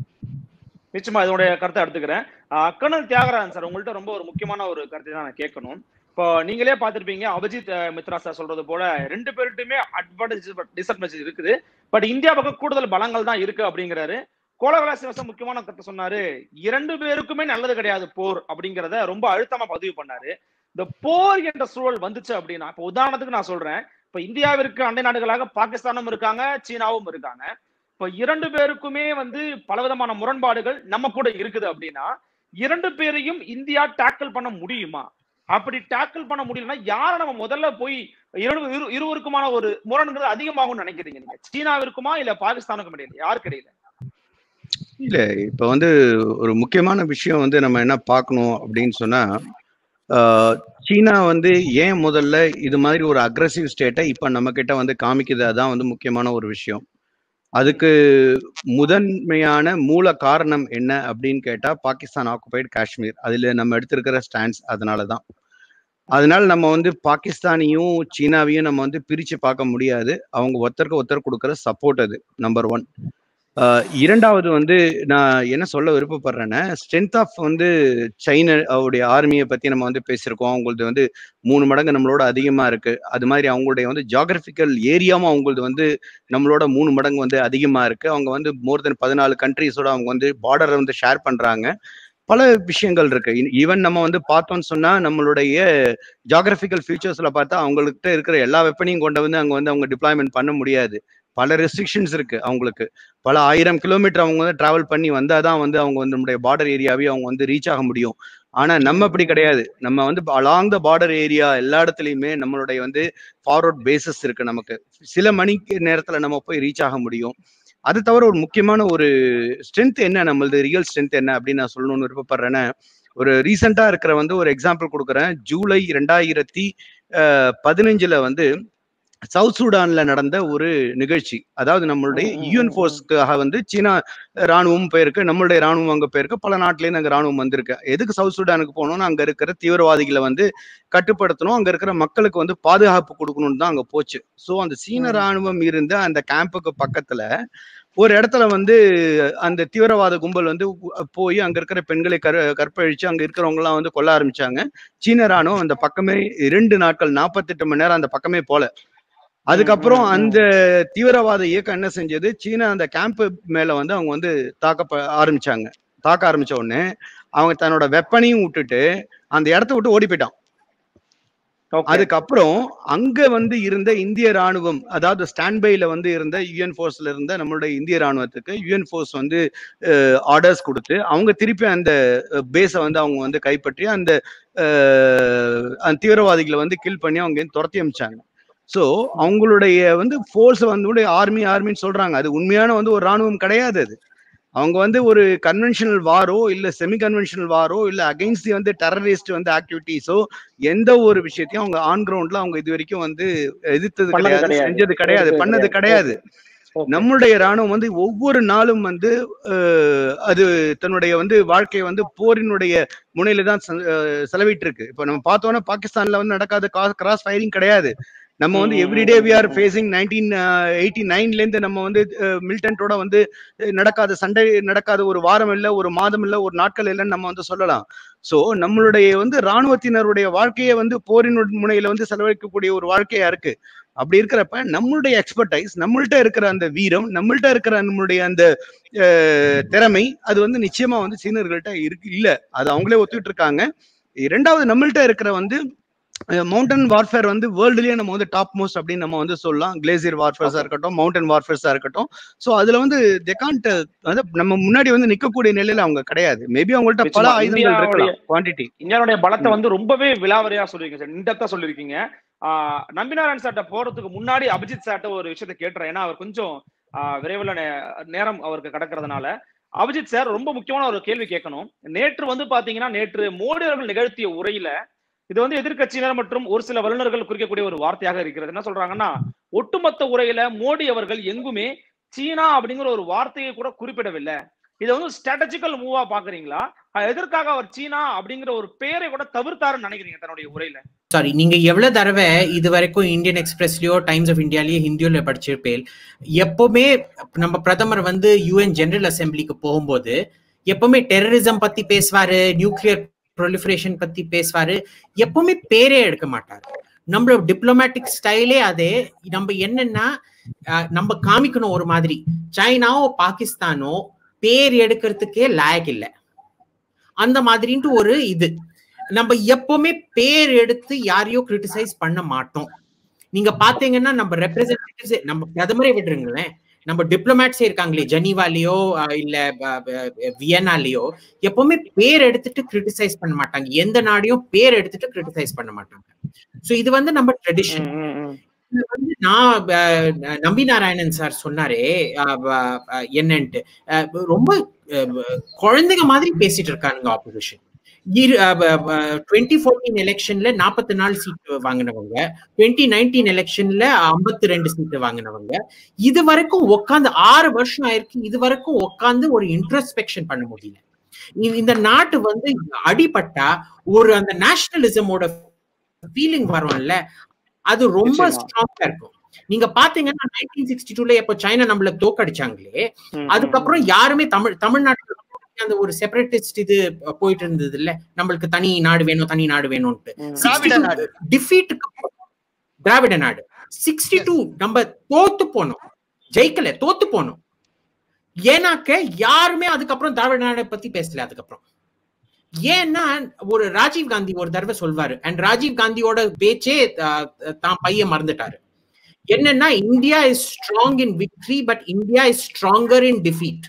நிச்சயமா இதனுடைய கருத்தை எடுத்துக்கிறேன் ஆஹ் கர்னல் தியாகராஜன் சார் உங்கள்ட்ட ரொம்ப ஒரு முக்கியமான ஒரு கருத்தை தான் நான் கேட்கணும் இப்போ நீங்களே பார்த்திருப்பீங்க அபிஜித் அஹ், மித்ரா சார் சொல்றது போல ரெண்டு பேர்கிட்டயுமே அட்வான்டேஜ் டிஸ்அட்வான்டேஜ் இருக்குது பட் இந்தியா பக்கம் கூடுதல் பலங்கள் தான் இருக்கு அப்படிங்கிறாரு கோலகலா சிவசம் முக்கியமான கருத்தை சொன்னாரு இரண்டு பேருக்குமே நல்லது கிடையாது போர் அப்படிங்கிறத ரொம்ப அழுத்தமா பதிவு பண்ணாரு இந்த போர் என்ற சூழல் வந்துச்சு அப்படின்னா இப்போ உதாரணத்துக்கு நான் சொல்றேன் இப்ப இந்தியாவிற்கு அண்டை நாடுகளாக பாகிஸ்தானும் இருக்காங்க சீனாவும் இருக்காங்க இப்ப இரண்டு பேருக்குமே வந்து பலவிதமான முரண்பாடுகள் நம்ம கூட இருக்குது அப்படின்னா இரண்டு பேரையும் இந்தியா டேக்கிள் பண்ண முடியுமா அப்படி டேக்கிள் பண்ண முடியலன்னா யாரை நம்ம முதல்ல போய் இரு இரு- இருவருக்குமான ஒரு முரண்கிறது அதிகமாகும்னு நினைக்கிறீங்க நீங்க சீனாவிற்குமா இல்ல பாகிஸ்தானுக்கும் இடையில யாருக்கு இடையில இல்ல இப்ப வந்து ஒரு முக்கியமான விஷயம் வந்து நம்ம என்ன பார்க்கணும் அப்படின்னு சொன்னா ஆஹ், சீனா வந்து ஏன் முதல்ல இது மாதிரி ஒரு அக்ரஸிவ் ஸ்டேட்டை இப்ப நம்ம கிட்ட வந்து காமிக்குது அதான் வந்து முக்கியமான ஒரு விஷயம் அதுக்கு முதன்மையான மூல காரணம் என்ன அப்படின்னு கேட்டா பாகிஸ்தான் ஆக்குபைடு காஷ்மீர் அதுல நம்ம எடுத்திருக்கிற ஸ்டாண்ட்ஸ் அதனால தான் அதனால நம்ம வந்து பாகிஸ்தானையும் சீனாவையும் நம்ம வந்து பிரிச்சு பார்க்க முடியாது அவங்க ஒருத்தருக்கு ஒருத்தர் கொடுக்குற சப்போர்ட் அது நம்பர் ஒன் இரண்டாவது வந்து நான் என்ன சொல்ல விருப்பப்படுறேன்னா ஸ்ட்ரென்த் ஆஃப் வந்து சைனா அவருடைய ஆர்மியை பத்தி நம்ம வந்து பேசியிருக்கோம் அவங்களது வந்து மூணு மடங்கு நம்மளோட அதிகமா இருக்கு அது மாதிரி அவங்களுடைய வந்து ஜாகிரபிக்கல் ஏரியாவும் அவங்களது வந்து நம்மளோட மூணு மடங்கு வந்து அதிகமா இருக்கு அவங்க வந்து மோர் தென் பதினாலு கண்ட்ரீஸோட அவங்க வந்து பார்டரை வந்து ஷேர் பண்றாங்க பல விஷயங்கள் இருக்கு ஈவன் நம்ம வந்து பார்த்தோம்னு சொன்னா நம்மளுடைய ஜாகிரபிக்கல் ஃபியூச்சர்ஸ்ல பார்த்தா அவங்கள்ட்ட இருக்கிற எல்லா வெப்பனையும் கொண்டு வந்து அங்க வந்து அவங்க டிப்ளாய்மெண்ட் பண்ண முடியாது பல ரெஸ்ட்ரிக்ஷன்ஸ் இருக்கு அவங்களுக்கு பல ஆயிரம் கிலோமீட்டர் அவங்க வந்து டிராவல் பண்ணி வந்தாதான் வந்து அவங்க வந்து நம்முடைய பார்டர் ஏரியாவே அவங்க வந்து ரீச் ஆக முடியும் ஆனா நம்ம அப்படி கிடையாது நம்ம வந்து அலாங் த பார்டர் ஏரியா எல்லா இடத்துலயுமே நம்மளுடைய வந்து ஃபார்வர்ட் பேசஸ் இருக்கு நமக்கு சில மணிக்கு நேரத்துல நம்ம போய் ரீச் ஆக முடியும் அது தவிர ஒரு முக்கியமான ஒரு ஸ்ட்ரென்த் என்ன நம்மளது ரியல் ஸ்ட்ரென்த் என்ன அப்படின்னு நான் சொல்லணும்னு விருப்பப்படுறேன்னா ஒரு ரீசெண்டா இருக்கிற வந்து ஒரு எக்ஸாம்பிள் கொடுக்குறேன் ஜூலை ரெண்டாயிரத்தி அஹ், பதினஞ்சுல வந்து சவுத் சூடான்ல நடந்த ஒரு நிகழ்ச்சி அதாவது நம்மளுடைய யூஎன் ஃபோர்ஸ்க்காக வந்து சீனா ராணுவம் போயிருக்கு நம்மளுடைய ராணுவம் அங்க போயிருக்கு பல நாட்டுல இருந்து அங்க ராணுவம் வந்திருக்கு எதுக்கு சவுத் சூடானுக்கு போகணும்னு அங்க இருக்கிற தீவிரவாதிகளை வந்து கட்டுப்படுத்தணும் அங்க இருக்கிற மக்களுக்கு வந்து பாதுகாப்பு கொடுக்கணும்னு தான் அங்க போச்சு சோ அந்த சீன ராணுவம் இருந்த அந்த கேம்புக்கு பக்கத்துல ஒரு இடத்துல வந்து அந்த தீவிரவாத கும்பல் வந்து உ- போய் அங்க இருக்கிற பெண்களை கரு கற்பழிச்சு அங்க இருக்கிறவங்க எல்லாம் வந்து கொல்ல ஆரம்பிச்சாங்க சீன ராணுவம் அந்த பக்கமே இரண்டு நாட்கள் நாற்பத்தெட்டு மணி நேரம் அந்த பக்கமே போல அதுக்கப்புறம் அந்த தீவிரவாத இயக்கம் என்ன செஞ்சது சீனா அந்த கேம்ப் மேல வந்து அவங்க வந்து தாக்க ப- ஆரம்பிச்சாங்க தாக்க ஆரம்பிச்ச உடனே அவங்க தன்னோட வெப்பனையும் விட்டுட்டு அந்த இடத்த விட்டு ஓடி போயிட்டான் Okay. அதுக்கப்புறம் அங்க வந்து இருந்த இந்திய ராணுவம் அதாவது ஸ்டாண்ட் பைல வந்து இருந்த யுஎன் ஃபோர்ஸ்ல இருந்த நம்மளுடைய இந்திய ராணுவத்துக்கு யுஎன் ஃபோர்ஸ் வந்து ஆர்டர்ஸ் கொடுத்து அவங்க திருப்பி அந்த பேஸை வந்து அவங்க வந்து கைப்பற்றி அந்த அஹ், அந்த தீவிரவாதிகளை வந்து கில் பண்ணி அவங்க இருந்து துரத்தி அமிச்சாங்க ஸோ அவங்களுடைய வந்து ஃபோர்ஸ் வந்து ஆர்மி ஆர்மின்னு சொல்றாங்க அது உண்மையான வந்து ஒரு ராணுவம் கிடையாது அது அவங்க வந்து ஒரு கன்வென்ஷனல் வாரோ இல்ல செமி கன்வென்ஷனல் வாரோ இல்ல அகைன்ஸ்ட் வந்து டெரரிஸ்ட் வந்து ஆக்டிவிட்டீஸோ எந்த ஒரு விஷயத்தையும் அவங்க ஆன் கிரவுண்ட்ல அவங்க இது வரைக்கும் வந்து எதிர்த்தது பண்ணது கிடையாது கிடையாது. செஞ்சது கிடையாது செய்தது பண்ணது கிடையாது. கிடையாது Okay. நம்மளுடைய ராணுவம் வந்து ஒவ்வொரு நாளும் வந்து அஹ், அது தன்னுடைய வந்து வாழ்க்கையை வந்து போரினுடைய முனையில தான் செ- அஹ், செலவிட்டு இருக்கு இப்போ நம்ம பார்த்தோம்னா பாகிஸ்தான்ல வந்து நடக்காத கிராஸ் ஃபயரிங் கிடையாது நம்ம வந்து ம், எவ்ரிடே வி ஆர் ம், ம். ஃபேசிங் நைன்டீன் எயிட்டி நைன்ல இருந்து நம்ம வந்து மிலிட்டன்ட்டோட வந்து அஹ், நடக்காத சண்டை நடக்காத ஒரு வாரம் இல்ல ஒரு மாதம் இல்ல ஒரு நாட்கள் இல்லைன்னு நம்ம வந்து சொல்லலாம் சோ நம்மளுடைய வந்து ராணுவத்தினருடைய வாழ்க்கையை வந்து போரின் முனையில வந்து செலவழிக்கக்கூடிய ஒரு வாழ்க்கையா இருக்கு அப்படி இருக்கிறப்ப நம்மளுடைய எக்ஸ்பர்டைஸ் நம்மள்ட்ட இருக்கிற அந்த வீரம் நம்மள்ட்ட இருக்கிற நம்மளுடைய அந்த அஹ், திறமை அது வந்து நிச்சயமா வந்து சீனர்கள்ட்ட இருக்கு இல்ல அது அவங்களே ஒத்துக்கிட்டு இருக்காங்க இரண்டாவது நம்மள்ட்ட இருக்கிற வந்து மவுண்டன் வார்ஃபேர் வந்து வேர்ல்டுலயே நம்ம வந்து டாப் மோஸ்ட் அப்படின்னு நம்ம வந்து சொல்லலாம் கிளேசியர் வார்ஃபேர்ஸா இருக்கட்டும் மவுண்டன் வார்ஃபேர்ஸா இருக்கட்டும் சோ அதுல வந்து தெகாண்ட் வந்து நம்ம முன்னாடி வந்து நிக்கக்கூடிய நிலையில அவங்க கிடையாது மேபி அவங்கள்ட்ட பல நிச்சயமா. ஆயுதங்கள் இருக்கலாம் இந்தியாவுடைய- குவான்டிட்டி இந்தியாவுடைய பலத்தை வந்து ரொம்பவே விலாவரியா சொல்லிருக்கீங்க சார் இன்டெப்தா சொல்லிருக்கீங்க ஆஹ் நம்பினாராயண் சார்ட்ட போறதுக்கு முன்னாடி அபிஜித் சார்ட்ட ஒரு விஷயத்த கேட்டுறேன் ஏன்னா அவர் கொஞ்சம் ஆஹ் விரைவில் நே- நேரம் அவருக்கு கிடக்கிறதுனால அபிஜித் சார் ரொம்ப முக்கியமான ஒரு கேள்வி கேட்கணும் நேற்று வந்து பாத்தீங்கன்னா நேற்று மோடி அவர்கள் நிகழ்த்திய உரையில இது வந்து எதிர்க்கட்சியினர் மற்றும் ஒரு சில வல்லுநர்கள் குறிக்கக்கூடிய ஒரு வார்த்தையாக இருக்கிறது என்ன சொல்றாங்கன்னா ஒட்டுமொத்த உரையில மோடி அவர்கள் எங்குமே சீனா அப்படிங்கிற ஒரு வார்த்தையை கூட குறிப்பிடவில்லை இதை வந்து ஸ்ட்ராட்டஜிக்கல் மூவா பாக்குறீங்களா அஹ் எதற்காக அவர் சீனா அப்படிங்கிற ஒரு பெயரை கூட தவிர்த்தாருன்னு நினைக்கிறீங்க தன்னுடைய உரையில சாரி நீங்க எவ்வளவு தடவை இது வரைக்கும் இந்தியன் எக்ஸ்பிரஸ்லயோ டைம்ஸ் ஆஃப் இந்தியாலயோ ஹிந்தியோல படிச்சிருப்பேன் எப்பவுமே நம்ம பிரதமர் வந்து யூஎன் ஜெனரல் அசெம்பிளிக்கு போகும்போது எப்பவுமே டெரரிசம் பத்தி பேசுவாரு நியூக்ளியர் ப்ரொலிஃபரேஷன் பத்தி பேசுவாரு எப்பவுமே பேரே எடுக்க மாட்டாரு நம்மளோட டிப்ளமேட்டிக் ஸ்டைலே அதே நம்ம என்னன்னா அஹ், நம்ம காமிக்கணும் ஒரு மாதிரி சைனாவோ பாகிஸ்தானோ பேர் எடுக்கிறதுக்கே லாயக் இல்லை அந்த மாதிரின்ட்டு ஒரு இது நம்ம எப்பவுமே பேர் எடுத்து யாரையோ கிரிட்டிசைஸ் பண்ண மாட்டோம் நீங்க பாத்தீங்கன்னா நம்ம ரெப்ரசன்டேட்டிவ்ஸ் நம்ம பிரதமரே விடுறீங்களேன் நம்ம டிப்ளமேட்ஸே இருக்காங்களே ஜெனீவாலேயோ அஹ், இல்ல அஹ், அஹ், வியன்னாலேயோ எப்பவுமே பேர் எடுத்துட்டு கிரிட்டிசைஸ் பண்ண மாட்டாங்க எந்த நாடையும் பேர் எடுத்துட்டு கிரிட்டிசைஸ் பண்ண மாட்டாங்க சோ இது வந்து நம்ம ட்ரெடிஷன் இது வந்து நான் அஹ், நம்பி நாராயணன் சார் சொன்னாரே அஹ், அஹ், என்னன்ட்டு அஹ், ரொம்ப அஹ், குழந்தைங்க மாதிரி பேசிட்டு இருக்கானுங்க ஆப்போசிஷன் டுவெண்ட்டி ஃபோர்டீன் எலெக்ஷன்ல நாற்பத்தி நாலு சீட் வாங்கினவங்க டுவெண்ட்டி நைன்டீன் எலெக்ஷன்ல ஐம்பத்தி ரெண்டு சீட் வாங்கினவங்க இது வரைக்கும் உட்காந்து ஆறு வருஷம் ஆயிருக்கு இது வரைக்கும் உட்காந்து ஒரு இன்ட்ரஸ்பெக்ஷன் பண்ண முடியல இந்த- இந்த நாட்டு வந்து அடிபட்டா ஒரு அந்த நேஷனலிசமோட ஃபீலிங் வரும்ல அது ரொம்ப நிச்சயமா. ஸ்ட்ராங்கா இருக்கும் நீங்க பாத்தீங்கன்னா நைன்டீன் சிக்ஸ்டி டூல எப்போ சைனா நம்மள தோக்கடிச்சாங்களே அதுக்கப்புறம் யாருமே தமிழ் தமிழ்நாட்டுல அந்த ஒரு செப்பரேட்டிஸ்ட் இது போயிட்டு இருந்தது இல்ல நம்மளுக்கு தனி நாடு வேணும் தனி நாடு வேணும்ட்டு திராவிட நாடு. டிஃபீட்டுக்கு திராவிட நாடு சிக்ஸ்டி டூ நம்ம தோத்து போனோம் ஜெயிக்கல தோத்து போனோம் ஏன்னாக்க யாருமே அதுக்கப்புறம் திராவிட நாடை பத்தி பேசல அதுக்கப்புறம் ஏன்னா ஒரு ராஜீவ் காந்தி ஒரு தடவை சொல்வாரு அண்ட் ராஜீவ் காந்தியோட பேச்சே அஹ், தான் பையன் மறந்துட்டாரு என்னன்னா India is strong in victory but India is stronger in defeat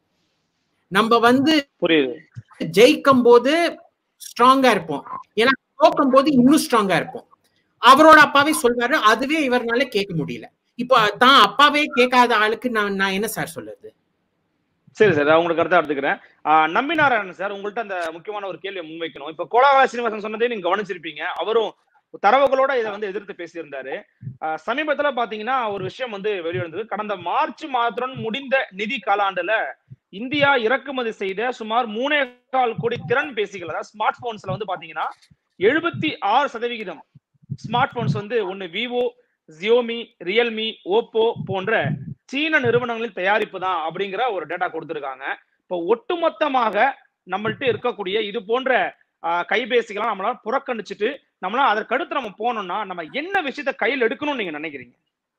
நம்ம வந்து புரியுது ஜெயிக்கும் போது ஸ்ட்ராங்கா இருப்போம் ஏன்னா தோக்கும் போது இன்னும் ஸ்ட்ராங்கா இருப்போம் அவரோட அப்பாவே சொல்வாரு அதுவே இவர்னால கேட்க முடியல இப்போ தான் அப்பாவே கேட்காத ஆளுக்கு நான் நான் என்ன சார் சொல்றது சரி சார் நான் உங்களுக்கு கருத்தா எடுத்துக்கிறேன் ஆஹ் நம்பி நாராயணன் சார் உங்கள்ட்ட அந்த முக்கியமான ஒரு கேள்வியை முன்வைக்கணும் இப்ப கோலாகல சீனிவாசன் சொன்னதே நீங்க கவனிச்சிருப்பீங்க அவரும் தரவுகளோட இதை வந்து எதிர்த்து பேசியிருந்தாரு ஆஹ் சமீபத்துல பாத்தீங்கன்னா ஒரு விஷயம் வந்து வெளிவந்தது கடந்த மார்ச் மாதத்துடன் முடிந்த நிதி காலாண்டுல இந்தியா இறக்குமதி செய்த சுமார் மூணே கால் கோடி திறன் பேசிகள் அதாவது ஸ்மார்ட் போன்ஸ்ல வந்து பாத்தீங்கன்னா எழுபத்தி ஆறு சதவிகிதம் ஸ்மார்ட் போன்ஸ் வந்து ஒன்னு விவோ ஜியோமி ரியல்மி ஓப்போ போன்ற சீன நிறுவனங்களின் தயாரிப்பு தான் அப்படிங்கிற ஒரு டேட்டா கொடுத்திருக்காங்க இப்போ ஒட்டுமொத்தமாக நம்மள்ட்ட இருக்கக்கூடிய இது போன்ற ஆஹ், கைபேசிகளாம் நம்மளால புறக்கணிச்சுட்டு நம்மளால அதற்கடுத்து நம்ம போனோம்னா நம்ம என்ன விஷயத்த கையில் எடுக்கணும்னு நீங்க நினைக்கிறீங்க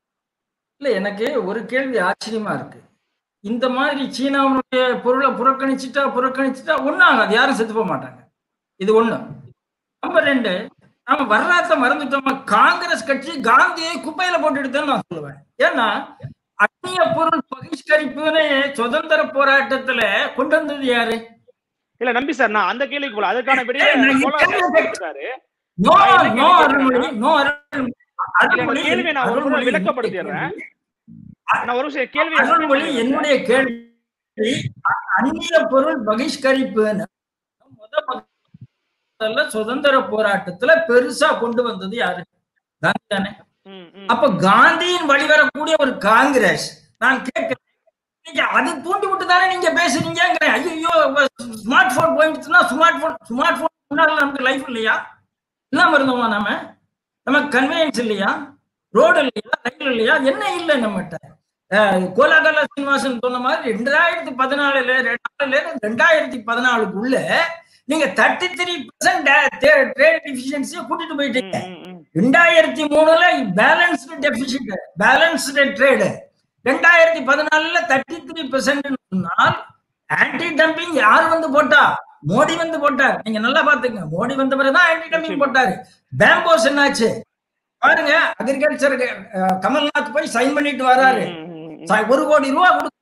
இல்ல எனக்கு ஒரு கேள்வி ஆச்சரியமா இருக்கு இந்த மாதிரி சீனாவுடைய பொருளை புறக்கணிச்சுட்டா புறக்கணிச்சுட்டா ஒண்ணும் ஆகாது யாரும் செத்து போக மாட்டாங்க இது ஒண்ணு நம்பர் ரெண்டு நாம வரலாற்றை மறந்துட்டோமா காங்கிரஸ் கட்சி காந்தியை குப்பையில போட்டுட்டு நான் சொல்லுவேன் ஏன்னா அந்நிய பொருள் பகிஷ்கரிப்புன்னு சுதந்திர போராட்டத்துல கொண்டு வந்தது யாரு இல்ல நம்பி சார் நான் அந்த கேள்விக்கு போல அதற்கான விடையை ஏய், நான் கோலார் கேள்வி சார் கொடுத்திருக்காரு. நோ நான் என்ன நோ கேள்வி அருள்மொழி கேட்கிறேன்னா, நோ அருள்மொழி அருள்மொழி கேள்வியை நான் ஒரு முறை அருள்மொழி விளக்கப்படுத்திடுறேன். நான் ஒரு விஷயம் கேள்வி அருள்மொழி என்னுடைய கேள்வி அ- அந்நிய பொருள் பகிஷ்கரிப்புன்னு முத முதல்ல சுதந்திர போராட்டத்துல பெருசா கொண்டு வந்தது யாரு காந்தி தானே ம், ம். அப்ப காந்தியின் வழிவரக்கூடிய ஒரு காங்கிரஸ் நான் கேட்கிறேன் நீங்க அதை தூண்டி விட்டு தானே நீங்க பேசுறீங்கிறேன் ஐயோ ஸ்மார்ட் போன் போயிடுச்சுன்னா ஸ்மார்ட் போன் ஸ்மார்ட் போன் முன்னால நமக்கு லைஃப் இல்லையா இல்லாம இருந்தோமா நாம நமக்கு கன்வீனியன்ஸ் இல்லையா ரோடு இல்லையா ரயில் இல்லையா என்ன இல்லை நம்மகிட்ட அஹ், கோலாகல சீனிவாசன் சொன்ன மாதிரி ரெண்டாயிரத்தி பதினாலுல ரெண்டாயிரத்துல இருந்து ரெண்டாயிரத்தி பதினாலுக்குள்ள நீங்க தேர்ட்டி த்ரீ பர்சன்ட் ட்ரேட் டிஃபிஷியன்சியை கூட்டிட்டு போயிட்டீங்க ம், ம். ரெண்டாயிரத்தி மூணுல பேலன்ஸ்டு டெபிசிட் பேலன்ஸ்டு ட்ரேடு ரெண்டாயிரத்தி பதினாலுல தேர்ட்டி த்ரீ பெர்சென்ட் சொன்னால் ஆன்டி டம்பிங் யார் வந்து போட்டா மோடி வந்து போட்டார் நீங்க நல்லா பாத்துங்க மோடி வந்த பிறகுதான் ஆன்டி டம்பிங் போட்டாரு பேம்போஸ் என்னாச்சு பாருங்க அக்ரிகல்ச்சர் கமல்நாத் போய் சைன் பண்ணிட்டு வராரு ம், ம், ம். ச- ஒரு கோடி ரூபாய் கொடு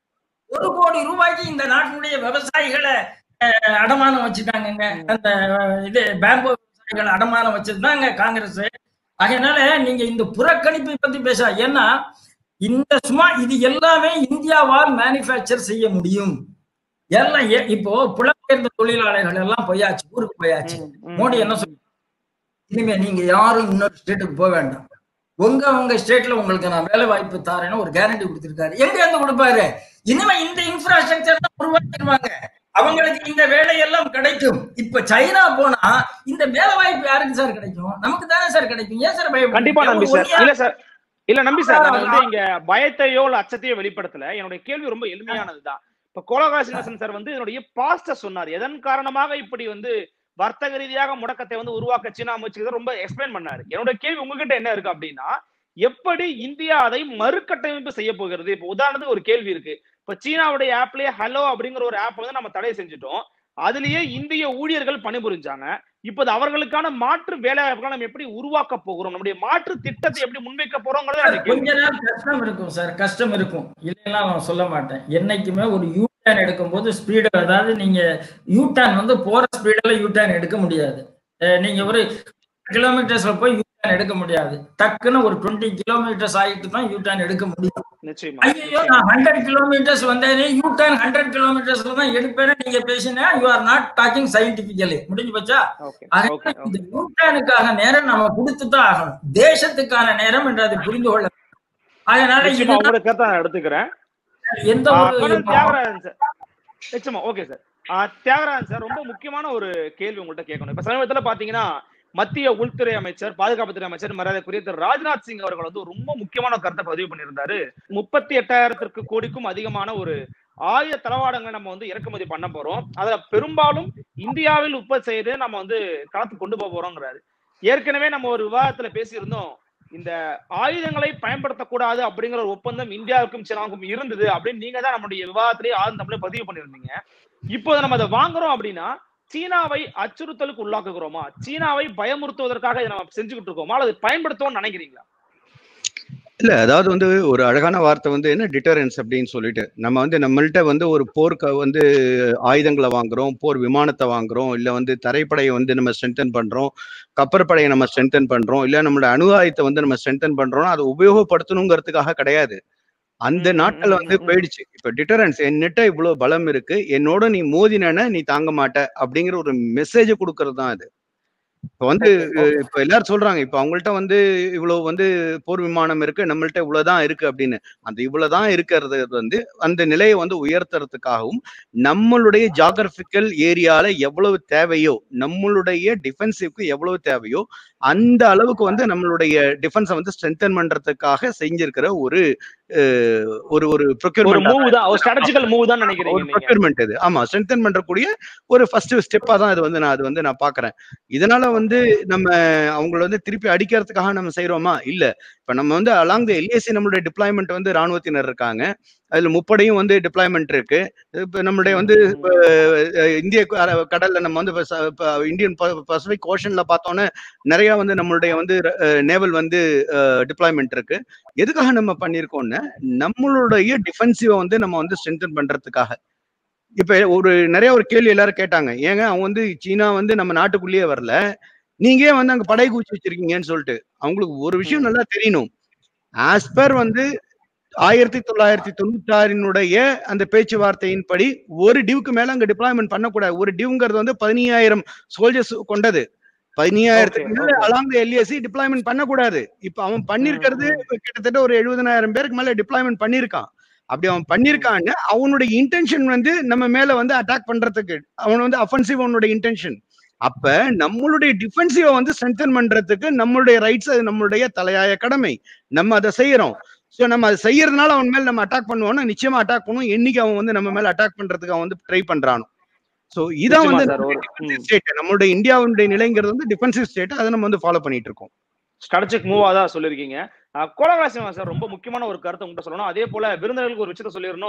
ஒரு கோடி ரூபாய்க்கு இந்த நாட்டினுடைய விவசாயிகளை அஹ், அடமானம் வச்சுட்டாங்கங்க அந்த அஹ், இது பேம்போ விவசாயிகளை அடமானம் வச்சதுதாங்க காங்கிரஸ் அதனால நீங்க இந்த புறக்கணிப்பை பத்தி பேச ஏன்னா இந்த சும்மா இது எல்லாமே இந்தியாவால் மேனுஃபேக்சர் செய்ய முடியும் எல்லாம் ஏ- இப்போ புலம்பெயர்ந்த தொழிலாளர்கள் எல்லாம் போயாச்சு ஊருக்கு போயாச்சு ம், ம். மோடி என்ன சொல்லி இனிமே நீங்க யாரும் இன்னொரு ஸ்டேட்டுக்கு போக வேண்டாம் உங்க உங்க ஸ்டேட்ல உங்களுக்கு நான் வேலை வாய்ப்பு தரேன்னு ஒரு கேரண்டி கொடுத்திருக்காரு எங்க இருந்து கொடுப்பாரு இனிமே இந்த இன்ஃப்ராஸ்ட்ரக்சர் தான் உருவாக்கிடுவாங்க அவங்களுக்கு இந்த வேலையெல்லாம் கிடைக்கும் இப்ப சைனா போனா இந்த வேலை வாய்ப்பு யாருக்கு சார் கிடைக்கும் நமக்கு தானே சார் கிடைக்கும் ஏன் சார் பயப்படுறீங்க? கண்டிப்பா நம்பி ஒரு சார் ஒன்றிய- இல்ல சார் இல்ல நம்பி சார் நான் வந்து இங்க பயத்தையோ இல்ல அச்சத்தையோ வெளிப்படுத்தல என்னுடைய கேள்வி ரொம்ப எளிமையானதுதான் இப்ப கோலகாசிவாசன் சார் வந்து என்னுடைய பாஸ்ட சொன்னார் எதன் காரணமாக இப்படி வந்து வர்த்தக ரீதியாக முடக்கத்தை வந்து உருவாக்க சீனா முயற்சிக்கிறத ரொம்ப எக்ஸ்பிளைன் பண்ணாரு என்னோட கேள்வி உங்ககிட்ட என்ன இருக்கு அப்படின்னா எப்படி இந்தியா அதை மறுகட்டமைப்பு செய்ய போகிறது இப்ப உதாரணத்துக்கு ஒரு கேள்வி இருக்கு இப்ப சீனாவுடைய ஆப்லயே ஹலோ அப்படிங்கிற ஒரு ஆப் வந்து நம்ம தடை செஞ்சுட்டோம் அதுலயே இந்திய ஊழியர்கள் பணிபுரிஞ்சாங்க இப்போது அவர்களுக்கான மாற்று வேலை வாய்ப்புகளை நம்ம எப்படி உருவாக்க போகிறோம் நம்முடைய மாற்று திட்டத்தை எப்படி முன்வைக்க போறோங்கிறது என்னுடைய கேள்வி. கொஞ்ச நேரம் கஷ்டம் இருக்கும் சார் கஷ்டம் இருக்கும் இல்லைன்னா நான் சொல்ல மாட்டேன் என்னைக்குமே ஒரு யூ டர்ன் எடுக்கும்போது ஸ்பீடு அதாவது நீங்க யூ டர்ன் வந்து போற ஸ்பீடில் யூ டர்ன் எடுக்க முடியாது அஹ் நீங்க ஒரு கிலோமீட்டர்ஸ்ல போய் யூ டர்ன் எடுக்க முடியாது டக்குன்னு ஒரு டுவெண்ட்டி கிலோமீட்டர்ஸ் ஆகிட்டு தான் யூ டர்ன் எடுக்க முடியும் நிச்சயமா ஐயோ நான் ஹண்ட்ரட் கிலோமீட்டர்ஸ் வந்தேனே யூ டர்ன் ஹண்ட்ரட் கிலோமீட்டர்ஸ்ல தான் எடுப்பேன்னு நீங்க பேசினா you are not talking scientifically முடிஞ்சு போச்சா ஓகே அதனால ஓகே இந்த யூட்டானுக்கான நேரம் நம்ம கொடுத்து தான் ஆகணும் தேசத்துக்கான நேரம் என்று அதை புரிந்து கொள்ள வேண்டும். அதனால நிச்சயமா இதுதான் உங்களோட கருத்தை நான் எடுத்துக்கிறேன் எந்த ஆ, ஒரு கர்னல் தியாகராஜன் சார் நிச்சயமா ஓகே சார் ஆ, தியாகராஜன் சார் ரொம்ப முக்கியமான ஒரு கேள்வி உங்கள்கிட்ட கேட்கணும் இப்ப சமீபத்துல பாத்தீங்கன்னா மத்திய உள்துறை அமைச்சர் பாதுகாப்புத்துறை அமைச்சர் மரியாதைக்குரிய திரு ராஜ்நாத் சிங் அவர்கள் வந்து ரொம்ப முக்கியமான ஒரு கருத்தை பதிவு பண்ணியிருந்தாரு முப்பத்தி எட்டாயிரத்திற்கு கோடிக்கும் அதிகமான ஒரு ஆயுத தளவாடங்களை நம்ம வந்து இறக்குமதி பண்ண போறோம் அதுல பெரும்பாலும் இந்தியாவில் உற்பத்தி செய்து நம்ம வந்து களத்துக்கு கொண்டு போக போறோங்கிறாரு ஏற்கனவே நம்ம ஒரு விவாதத்துல பேசியிருந்தோம் இந்த ஆயுதங்களை பயன்படுத்தக்கூடாது அப்படிங்கிற ஒரு ஒப்பந்தம் இந்தியாவுக்கும் சீனாவுக்கும் இருந்தது அப்படின்னு நீங்க தான் நம்முடைய விவாதத்திலேயே ஆழ்ந்த தமிழ பதிவு பண்ணியிருந்தீங்க இப்போ நம்ம அதை வாங்குறோம் அப்படின்னா சீனாவை அச்சுறுத்தலுக்கு உள்ளாக்குகிறோமா சீனாவை பயமுறுத்துவதற்காக இதை நம்ம செஞ்சுக்கிட்டு இருக்கோமா அல்லது பயன்படுத்துவோம்னு நினைக்கிறீங்களா இல்ல அதாவது வந்து ஒரு அழகான வார்த்தை வந்து என்ன டிட்டரன்ஸ் அப்படின்னு சொல்லிட்டு நம்ம வந்து நம்மள்ட்ட வந்து ஒரு போர்க்க வந்து ஆயுதங்களை வாங்குறோம் போர் விமானத்தை வாங்குறோம் இல்ல வந்து தரைப்படையை வந்து நம்ம ஸ்ட்ரென்தன் பண்றோம் கப்பற்படையை நம்ம ஸ்ட்ரென்தன் பண்றோம் இல்ல நம்மளோட அணு ஆயுதத்தை வந்து நம்ம ஸ்ட்ரென்தன் பண்றோம் அதை உபயோகப்படுத்தணுங்கிறதுக்காக கிடையாது அந்த ம், நாட்கள் ம், வந்து ம், ம். போயிடுச்சு இப்ப டிட்டரன்ஸ் என்னட்ட இவ்வளவு பலம் இருக்கு என்னோட நீ மோதினேன்னா நீ தாங்க மாட்ட அப்படிங்கிற ஒரு மெசேஜ் கொடுக்கறது தான் அது இப்ப வந்து Okay, இப்ப எல்லாரும் சொல்றாங்க இப்ப அவங்கள்ட்ட வந்து இவ்வளவு வந்து போர் விமானம் இருக்கு நம்மள்ட்ட இவ்வளவுதான் இருக்கு அப்படின்னு அந்த இவ்வளவுதான் இருக்கிறது வந்து அந்த நிலையை வந்து உயர்த்துறதுக்காகவும் நம்மளுடைய ஜாகிரபிக்கல் ஏரியால எவ்வளவு தேவையோ நம்மளுடைய டிஃபென்சிவ்க்கு எவ்வளவு தேவையோ அந்த அளவுக்கு வந்து நம்மளுடைய டிஃபென்ஸை வந்து ஸ்ட்ரென்தன் பண்றதுக்காக செஞ்சிருக்கிற ஒரு அஹ், ஒரு ஒரு ஒரு ப்ரொக்யூர்மெண்ட் மூவ் தான் ஒரு ஸ்ட்ராட்டஜிக்கல் மூவ் தான் நினைக்கிறீங்க ஒரு நீங்க ப்ரொக்யூர்மெண்ட் இது ஆமா ஸ்ட்ரென்தன் பண்றக்கூடிய ஒரு ஃபர்ஸ்ட் ஸ்டெப்பா தான் இது வந்து நான் அது வந்து நான் பாக்குறேன் இதனால வந்து நம்ம அவங்கள வந்து திருப்பி அடிக்கிறதுக்காக நம்ம செய்யறோமா இல்ல இப்ப நம்ம வந்து அலாங் த எல்ஏசி நம்மளுடைய டிப்ளாய்மெண்ட் வந்து ராணுவத்தினர் இருக்காங்க அதுல முப்படையும் வந்து டிப்ளாய்மெண்ட் இருக்கு இப்ப நம்மளுடைய வந்து இப்ப, அஹ், இந்திய க- அர- கடல்ல நம்ம வந்து இப்ப ச- இப்ப இந்தியன் பசிபிக் ஓஷன்ல பார்த்தோன்னே நிறைய வந்து நம்மளுடைய வந்து நேவல் வந்து டிப்ளாய்மெண்ட் இருக்கு எதுக்காக நம்ம பண்ணியிருக்கோம்னா நம்மளுடைய டிஃபென்சிவை வந்து நம்ம வந்து ஸ்ட்ரென்தன் பண்றதுக்காக இப்ப ஒரு நிறைய ஒரு கேள்வி எல்லாரும் கேட்டாங்க ஏங்க அவங்க வந்து சீனா வந்து நம்ம நாட்டுக்குள்ளேயே வரல நீங்க ஏன் வந்து அங்க படை குச்சி வச்சிருக்கீங்கன்னு சொல்லிட்டு அவங்களுக்கு ஒரு விஷயம் நல்லா தெரியணும் ஆஸ் பர் வந்து ஆயிரத்தி தொள்ளாயிரத்தி தொண்ணூத்தி ஆறினுடைய அந்த பேச்சுவார்த்தையின்படி ஒரு டியூக்கு மேல அங்க டிப்ளாய்மெண்ட் பண்ணக்கூடாது ஒரு டியூங்கிறது வந்து பதினையாயிரம் சோல்ஜர்ஸ் கொண்டது பதினையாயிரத்துக்கு Okay, மேல okay. அலாங் எல்ஏசி டிப்ளாய்மெண்ட் பண்ணக்கூடாது இப்ப அவன் பண்ணிருக்கிறது கிட்டத்தட்ட ஒரு எழுபதனாயிரம் பேருக்கு மேல டிப்ளாய்மெண்ட் பண்ணிருக்கான் அப்படி அவன் பண்ணிருக்கான்னு அவனுடைய இன்டென்ஷன் வந்து நம்ம மேல வந்து அட்டாக் பண்றதுக்கு அவன் வந்து அஃபென்சிவ் அவனுடைய இன்டென்ஷன் அப்ப நம்மளுடைய டிஃபென்சிவ வந்து ஸ்ட்ரென்தன் பண்றதுக்கு நம்மளுடைய ரைட்ஸ் அது நம்மளுடைய தலையாய கடமை நம்ம அதை செய்யறோம் சோ நம்ம அதை செய்யறதுனால அவன் மேல நம்ம அட்டாக் பண்ணுவோம்னா நிச்சயமா அட்டாக் பண்ணுவோம் என்னைக்கு அவன் வந்து நம்ம மேல அட்டாக் பண்றதுக்கு அவன் வந்து ட்ரை பண்றானோ சோ இதான் நிச்சயமா வந்து சார் ஒரு ம். ஸ்டேட் நம்மளுடைய இந்தியாவுடைய நிலைங்கிறது வந்து டிஃபென்சிவ் ஸ்டேட் அதை நம்ம வந்து ஃபாலோ பண்ணிட்டு இருக்கோம் ஸ்ட்ராட்டஜிக் மூவா தான் சொல்லியிருக்கீங்க கோலகாசிவன் சார் ரொம்ப முக்கியமான ஒரு கருத்தை உங்கள்கிட்ட சொல்லணும் அதே போல விருந்தினர்களுக்கு ஒரு விஷயத்த சொல்லிடணும்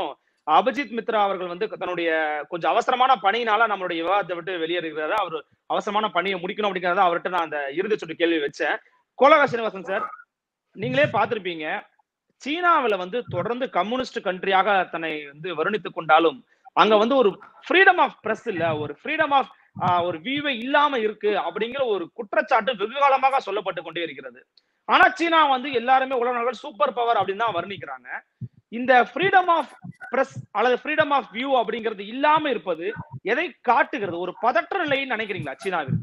அபிஜித் மித்ரா அவர்கள் வந்து தன்னுடைய கொஞ்சம் அவசரமான பணியினால நம்மளுடைய விவாதத்தை விட்டு வெளியேறுகிறாரு அவர் அவசரமான பணியை முடிக்கணும் அப்படிங்கறத அவர்கிட்ட நான் அந்த இறுதி சுற்று கேள்வி வச்சேன் கோலகா சீனிவாசன் சார் நீங்களே பார்த்திருப்பீங்க சீனாவுல வந்து தொடர்ந்து கம்யூனிஸ்ட் கண்ட்ரியாக தன்னை வந்து வருணித்துக் கொண்டாலும் அங்க வந்து ஒரு ஃப்ரீடம் ஆஃப் பிரஸ் இல்ல ஒரு ஃப்ரீடம் ஆஃப் ஒரு வியூவே இல்லாம இருக்கு அப்படிங்கிற ஒரு குற்றச்சாட்டு வெகு காலமாக சொல்லப்பட்டு கொண்டே இருக்கிறது ஆனா சீனா வந்து எல்லாருமே உலக நாடுகள் சூப்பர் பவர் அப்படின்னு தான் வர்ணிக்கிறாங்க இந்த ஃப்ரீடம் ஆஃப் பிரஸ் அல்லது ஃப்ரீடம் ஆஃப் வியூ அப்படிங்கிறது இல்லாம இருப்பது எதை காட்டுகிறது ஒரு பதற்ற நிலைன்னு நினைக்கிறீங்களா சீனாவில்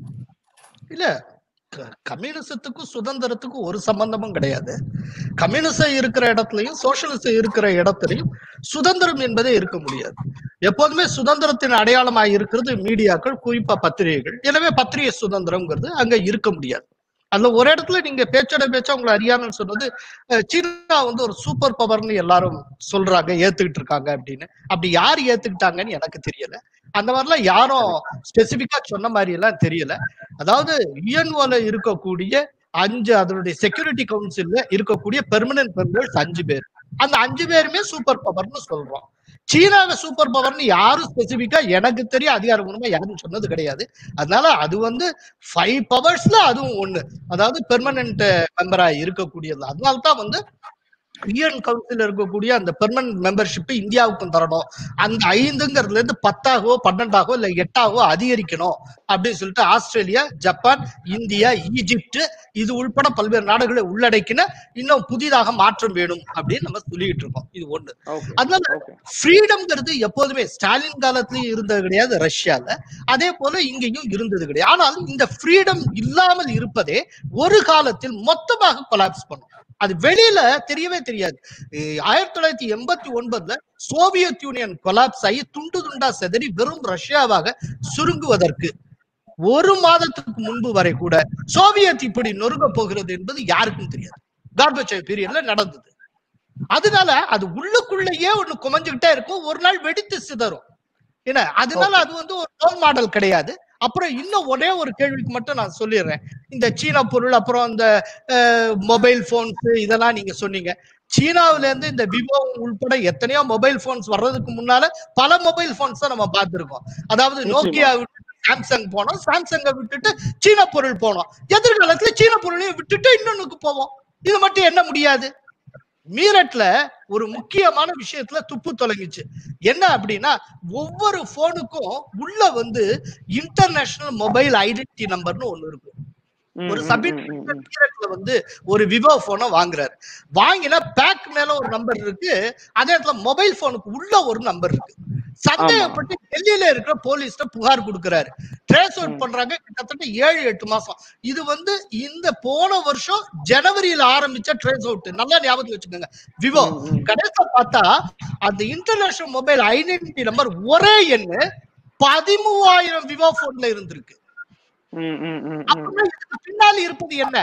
இல்ல க- கம்யூனிசத்துக்கும் சுதந்திரத்துக்கும் ஒரு சம்பந்தமும் கிடையாது கம்யூனிசம் இருக்கிற இடத்துலயும் சோசியலிசம் இருக்கிற இடத்துலயும் சுதந்திரம் என்பதே இருக்க முடியாது எப்போதுமே சுதந்திரத்தின் அடையாளமாக இருக்கிறது மீடியாக்கள் குறிப்பா பத்திரிகைகள் எனவே பத்திரிகை சுதந்திரம்ங்கிறது அங்க இருக்க முடியாது அதுல ஒரு இடத்துல நீங்க பேச்சோட பேச்சா உங்களை அறியாமல் சொன்னது அஹ், சீனா வந்து ஒரு சூப்பர் பவர்னு எல்லாரும் சொல்றாங்க ஏத்துக்கிட்டு இருக்காங்க அப்படின்னு அப்படி யார் ஏத்துக்கிட்டாங்கன்னு எனக்கு தெரியல அந்த மாதிரிலாம் யாரும் ஸ்பெசிபிக்கா சொன்ன மாதிரி எல்லாம் தெரியல அதாவது யுஎன்ஓல இருக்கக்கூடிய அஞ்சு அதனுடைய செக்யூரிட்டி கவுன்சில்ல இருக்கக்கூடிய பெர்மனன்ட் மெம்பர்ஸ் அஞ்சு பேர் அந்த அஞ்சு பேருமே சூப்பர் பவர்னு சொல்றோம் சீனாவை சூப்பர் பவர்னு யாரும் ஸ்பெசிபிக்கா எனக்கு தெரிய அதிகாரபூர்வமா யாரும் சொன்னது கிடையாது அதனால அது வந்து ஃபைவ் பவர்ஸ்ல அதுவும் ஒண்ணு அதாவது பெர்மனன்ட் மெம்பரா இருக்கக்கூடியது அதனால தான் வந்து யூஎன் கவுன்சில் இருக்கக்கூடிய அந்த பெர்மனன்ட் மெம்பர்ஷிப் இந்தியாவுக்கும் தரணும் அந்த ஐந்துங்கிறதுல இருந்து பத்தாகவோ பன்னெண்டாகவோ இல்ல எட்டாகவோ அதிகரிக்கணும் அப்படின்னு சொல்லிட்டு ஆஸ்திரேலியா ஜப்பான் இந்தியா ஈஜிப்ட் இது உள்பட பல்வேறு நாடுகளை உள்ளடக்கின இன்னும் புதிதாக மாற்றம் வேணும் அப்படின்னு நம்ம சொல்லிட்டு இருக்கோம் இது ஒண்ணு ஓகே அதனால ஓகே ஃப்ரீடம்ங்கிறது எப்போதுமே ஸ்டாலின் காலத்திலயும் இருந்தது கிடையாது ரஷ்யால அதே போல இங்கேயும் இருந்தது கிடையாது ஆனால் இந்த ஃப்ரீடம் இல்லாமல் இருப்பதே ஒரு காலத்தில் மொத்தமாக கொலாப்ஸ் பண்ணும் அது வெளியில தெரியவே தெரியாது அஹ் ஆயிரத்தி தொள்ளாயிரத்தி எண்பத்தி ஒன்பதுல சோவியத் யூனியன் கொலாப்ஸ் ஆகி துண்டு துண்டா செதறி வெறும் ரஷ்யாவாக சுருங்குவதற்கு ஒரு மாதத்துக்கு முன்பு வரை கூட சோவியத் இப்படி நொறுங்க போகிறது என்பது யாருக்கும் தெரியாது கார்பச்சேவ் பீரியட்ல நடந்தது அதனால அது உள்ளுக்குள்ளேயே ஒண்ணு குமைஞ்சுக்கிட்டே இருக்கும் ஒரு நாள் வெடித்து சிதறும் என்ன அதனால அது வந்து ஒரு ரோல் மாடல் கிடையாது அப்புறம் இன்னும் ஒரே ஒரு கேள்விக்கு மட்டும் நான் சொல்லிடுறேன் இந்த சீனா பொருள் அப்புறம் இந்த மொபைல் போன்ஸ் இதெல்லாம் நீங்க சொன்னீங்க சீனாவுல இருந்து இந்த விவோ உள்பட எத்தனையோ மொபைல் போன்ஸ் வர்றதுக்கு முன்னால பல மொபைல் போன்ஸ் தான் நம்ம பார்த்திருக்கோம் அதாவது நிச்சயமா. நோக்கியா விட்டுட்டு சாம்சங் போனோம் சாம்சங்கை விட்டுட்டு சீன பொருள் போனோம் எதிர்காலத்துல சீன பொருளையும் விட்டுட்டு இன்னொன்னுக்கு போவோம் இது மட்டும் என்ன முடியாது மீரட்ல ஒரு முக்கியமான விஷயத்துல துப்பு தொலைஞ்சிச்சு என்ன அப்படின்னா ஒவ்வொரு போனுக்கும் உள்ள வந்து இன்டர்நேஷனல் மொபைல் ஐடென்டிட்டி நம்பர்னு ஒண்ணு இருக்கும் ம், ஒரு ம், சப் ம், ம், ம். மீரட்ல வந்து ஒரு விவோ போனை வாங்குறாரு வாங்கினா பேக் மேல ஒரு நம்பர் இருக்கு அதே இடத்துல மொபைல் போனுக்கு உள்ள ஒரு நம்பர் இருக்கு சந்தேகப்பட்டு டெல்லியில இருக்கிற போலீஸ்ட புகார் கொடுக்கறாரு ட்ரேஸ் அவுட் ம். பண்றாங்க கிட்டத்தட்ட ஏழு எட்டு மாசம் இது வந்து இந்த போன வருஷம் ஜனவரியில ஆரம்பிச்ச ட்ரேஸ் அவுட் நல்லா ஞாபகத்துல வச்சுக்கோங்க விவோ ம், ம். கடைசியா பார்த்தா அந்த இன்டர்நேஷனல் மொபைல் ஐடென்டிட்டி நம்பர் ஒரே எண்ணு பதிமூவாயிரம் விவோ போன்ல இருந்திருக்கு ம், ம், ம், ம். அப்படின்னா இதுக்கு பின்னாடி இருப்பது என்ன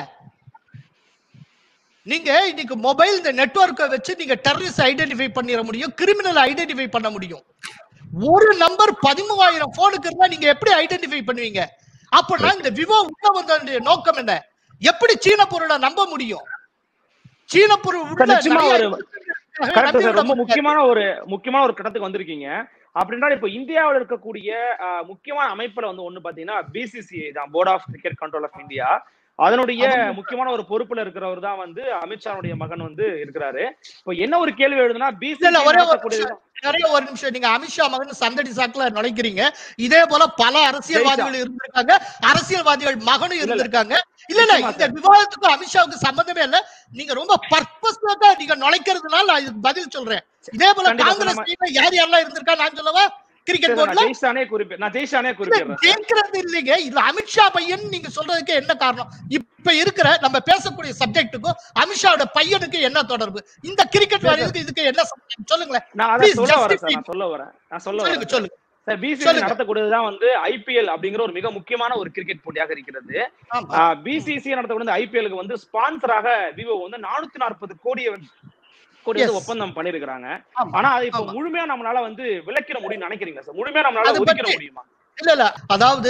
நீங்க இன்னைக்கு மொபைல் இந்த நெட்வொர்க்கை வச்சு நீங்க டெரரிஸ்ட் ஐடென்டிஃபை பண்ணிட முடியும் கிரிமினல் ஐடென்டிஃபை பண்ண முடியும் ஒரு நம்பர் பதிமூவாயிரம் போனுக்கு இருந்தா நீங்க எப்படி ஐடென்டிஃபை பண்ணுவீங்க அப்படின்னா இந்த விவோ உள்ள வந்த நோக்கம் என்ன எப்படி சீன பொருளை நம்ப முடியும் சீன பொருள் உள்ள சார், நிச்சயமா நிறைய ஒரு- இருக்கிறது கரெக்ட் நம்பி சார் விட ரொம்ப முடியாது. முக்கியமான ஒரு முக்கியமான ஒரு கட்டத்துக்கு வந்திருக்கீங்க அப்படின்னா இப்ப இந்தியாவில் இருக்கக்கூடிய அஹ், முக்கியமான அமைப்புல வந்து ஒண்ணு பாத்தீங்கன்னா பிசிசிஐ தான் board of cricket control of India அதனுடைய முக்கியமான ஒரு பொறுப்புல இருக்கிறவர் தான் வந்து அமித்ஷாவுடைய மகன் வந்து இருக்கிறாரு இப்ப என்ன ஒரு கேள்வி எழுதுனா இல்ல, இல்ல, ஒரே ஒரு பிசிசி நிமிஷம், ஒரே ஒரு நிமிஷம் நீங்க அமித்ஷா மகன் சந்தடி சாக்குல நுழைக்கிறீங்க இதே போல பல அரசியல்வாதிகள் இருந்திருக்காங்க அரசியல்வாதிகள் மகனும் இல்ல. இருந்திருக்காங்க இல்ல இல்ல நிச்சயமா இந்த விவாதத்துக்கும் அமித்ஷாவுக்கு சம்பந்தமே இல்ல நீங்க ரொம்ப பர்பஸ்ல தான் நீங்க நுழைக்கிறதுனால நான் இதுக்கு பதில் சொல்றேன் இதே போல கண்டிப்பா, காங்கிரஸ் நம்ம- டீம்ல யார் யாரெல்லாம் இருந்திருக்கா நான் சொல்லவா கிரிக்கெட் நான் போர்ட்ல ஜெயிச்சானே குறிப்பேன் நான் ஜெயிச்சானே இல்ல, குறிப்பிடுறேன் ஜெயிக்கிறது இல்லைங்க இது அமித்ஷா பையன் நீங்க சொல்றதுக்கு என்ன காரணம் இப்ப இருக்கிற நம்ம பேசக்கூடிய சப்ஜெக்ட்டுக்கும் அமித்ஷாவோட பையனுக்கு என்ன தொடர்பு இந்த கிரிக்கெட் வாரியத்துக்கு இதுக்கு என்ன சம்பந்தம்? சொல்லுங்களேன் நான் அதை Please சொல்ல வரேன் justify. சார் நான் சொல்ல வரேன் நான் சொல்ல சொல்லுங்க வரேன் சொல்லுங்க சார் பிசிசி சொல்லுங்க. நடத்தக்கூடியதுதான் வந்து ஐபிஎல் அப்படிங்கிற ஒரு மிக முக்கியமான ஒரு கிரிக்கெட் போட்டியாக இருக்கிறது ஆமா பிசிசி நடத்தக்கூடிய ஐபிஎலுக்கு வந்து ஸ்பான்சராக விவோ வந்து நானூத்தி நாற்பது கோடி கோடி வந்து Yes. ஒப்பந்தம் பண்ணிருக்காங்க ஆமா. ஆனா அதை இப்போ ஆமா. முழுமையா நம்மளால வந்து விளக்கிட முடியும்னு நினைக்கிறீங்க சார் முழுமையா நம்மளால அதை ஒதுக்கிட பற்றி- முடியுமா இல்ல இல்ல அதாவது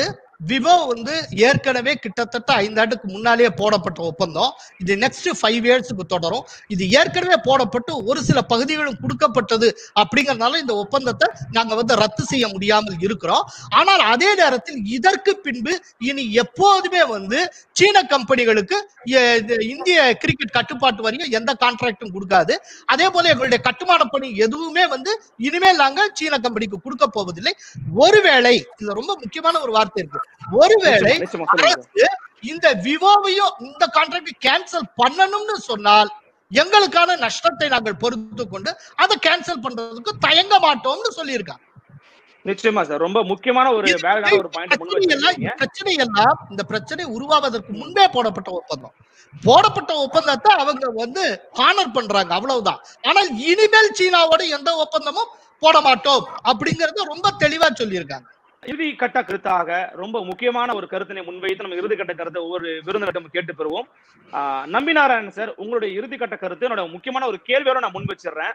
விவோ வந்து ஏற்கனவே கிட்டத்தட்ட ஐந்தாண்டுக்கு முன்னாலேயே போடப்பட்ட ஒப்பந்தம் இது நெக்ஸ்ட் ஃபைவ் இயர்ஸ்க்கு தொடரும் இது ஏற்கனவே போடப்பட்டு ஒரு சில பகுதிகளும் கொடுக்கப்பட்டது அப்படிங்கறதுனால இந்த ஒப்பந்தத்தை நாங்க வந்து ரத்து செய்ய முடியாமல் இருக்கிறோம் ஆனால் அதே நேரத்தில் இதற்கு பின்பு இனி எப்போதுமே வந்து சீன கம்பெனிகளுக்கு எ- இது இந்திய கிரிக்கெட் கட்டுப்பாட்டு வாரியம் எந்த கான்ட்ராக்டும் கொடுக்காது அதே போல எங்களுடைய கட்டுமான பணி எதுவுமே வந்து இனிமேல் நாங்க சீன கம்பெனிக்கு கொடுக்க போவதில்லை ஒருவேளை இதுல ரொம்ப முக்கியமான ஒரு வார்த்தை இருக்கு ஒருவேளை நிச்சயமா சொல்லுங்க அரசு இந்த விவோவையும் இந்த கான்ட்ராக்ட் கேன்சல் பண்ணணும்னு சொன்னால் எங்களுக்கான நஷ்டத்தை நாங்கள் பொறுத்து கொண்டு அதை கேன்சல் பண்றதுக்கு தயங்க மாட்டோம்னு சொல்லியிருக்காங்க நிச்சயமா சார் ரொம்ப முக்கியமான ஒரு இது வேலையான ஒரு பாயிண்ட் முன் பிரச்சனை எல்லாம் வச்சிருக்கீங்க இந்த பிரச்சனை எல்லாம் இந்த பிரச்சனை உருவாவதற்கு முன்பே போடப்பட்ட ஒப்பந்தம் போடப்பட்ட ஒப்பந்தத்தை அவங்க வந்து கானர் பண்றாங்க அவ்வளவுதான் ஆனால் இனிமேல் சீனாவோட எந்த ஒப்பந்தமும் போட மாட்டோம் அப்படிங்கறத ரொம்ப தெளிவா சொல்லியிருக்காங்க இறுதி கட்ட கருத்தாக ரொம்ப முக்கியமான ஒரு கருத்தினை முன்வைத்து நம்ம இறுதி கட்ட கருத்தை ஒவ்வொரு விருந்தினரிடம் கேட்டு பெறுவோம் ஆஹ் நம்பி நாராயணன் சார் உங்களுடைய இறுதி கட்ட கருத்து என்னோட முக்கியமான ஒரு கேள்வியோட நான் முன் வச்சிடுறேன்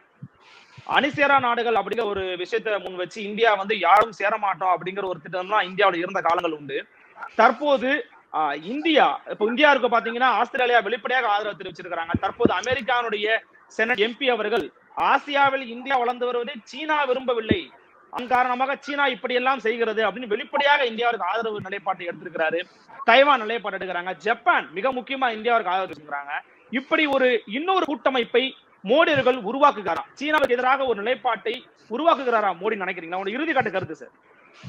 அணிசேரா நாடுகள் அப்படிங்கிற ஒரு விஷயத்தை முன் வச்சு இந்தியா வந்து யாரும் சேர மாட்டோம் அப்படிங்கிற ஒரு திட்டம்லாம் இந்தியாவுல இருந்த காலங்கள் உண்டு தற்போது ஆஹ் இந்தியா இப்போ இந்தியாவுக்கு பாத்தீங்கன்னா ஆஸ்திரேலியா வெளிப்படையாக ஆதரவு தெரிவிச்சிருக்கிறாங்க தற்போது அமெரிக்காவுடைய செனட் எம்பி அவர்கள் ஆசியாவில் இந்தியா வளர்ந்து வருவதை சீனா விரும்பவில்லை அதன் காரணமாக சீனா இப்படியெல்லாம் செய்கிறது அப்படின்னு வெளிப்படையாக இந்தியாவுக்கு ஆதரவு நிலைப்பாட்டை எடுத்திருக்கிறாரு தைவான் நிலைப்பாடு எடுக்கிறாங்க ஜப்பான் மிக முக்கியமா இந்தியாவுக்கு ஆதரவு இருக்கிறாங்க இப்படி ஒரு இன்னொரு கூட்டமைப்பை மோடி அவர்கள் உருவாக்குகிறாரா சீனாவுக்கு எதிராக ஒரு நிலைப்பாட்டை உருவாக்குகிறாரா மோடி நினைக்கிறீங்களா உங்க இறுதி கட்ட கருத்து சார்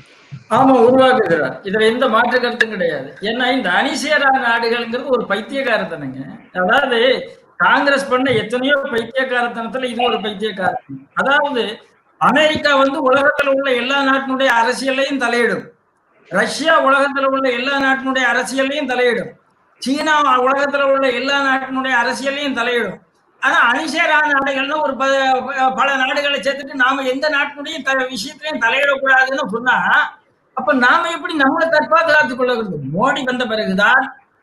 ஆமா உருவாக்குகிறார் இதுல எந்த மாற்று கருத்தும் கிடையாது ஏன்னா இந்த அணிசேரா நாடுகள்ங்கிறது ஒரு பைத்தியக்காரத்தனங்க அதாவது காங்கிரஸ் பண்ண எத்தனையோ பைத்தியக்காரத்தனத்துல இது ஒரு பைத்தியக்காரத்தனம் அதாவது அமெரிக்கா வந்து உலகத்துல உள்ள எல்லா நாட்டினுடைய அரசியலையும் தலையிடும் ரஷ்யா உலகத்துல உள்ள எல்லா நாட்டினுடைய அரசியலையும் தலையிடும் சீனா உலகத்துல உள்ள எல்லா நாட்டினுடைய அரசியலையும் தலையிடும் ஆனா அணிசேரா நாடுகள்னு ஒரு ப- பல நாடுகளை சேர்த்துட்டு நாம எந்த நாட்டினுடைய த- விஷயத்திலையும் தலையிடக்கூடாதுன்னு சொன்னா அப்ப நாம எப்படி நம்மளை தற்பாதுகாத்துக் கொள்ளுகிறது மோடி வந்த பிறகுதான்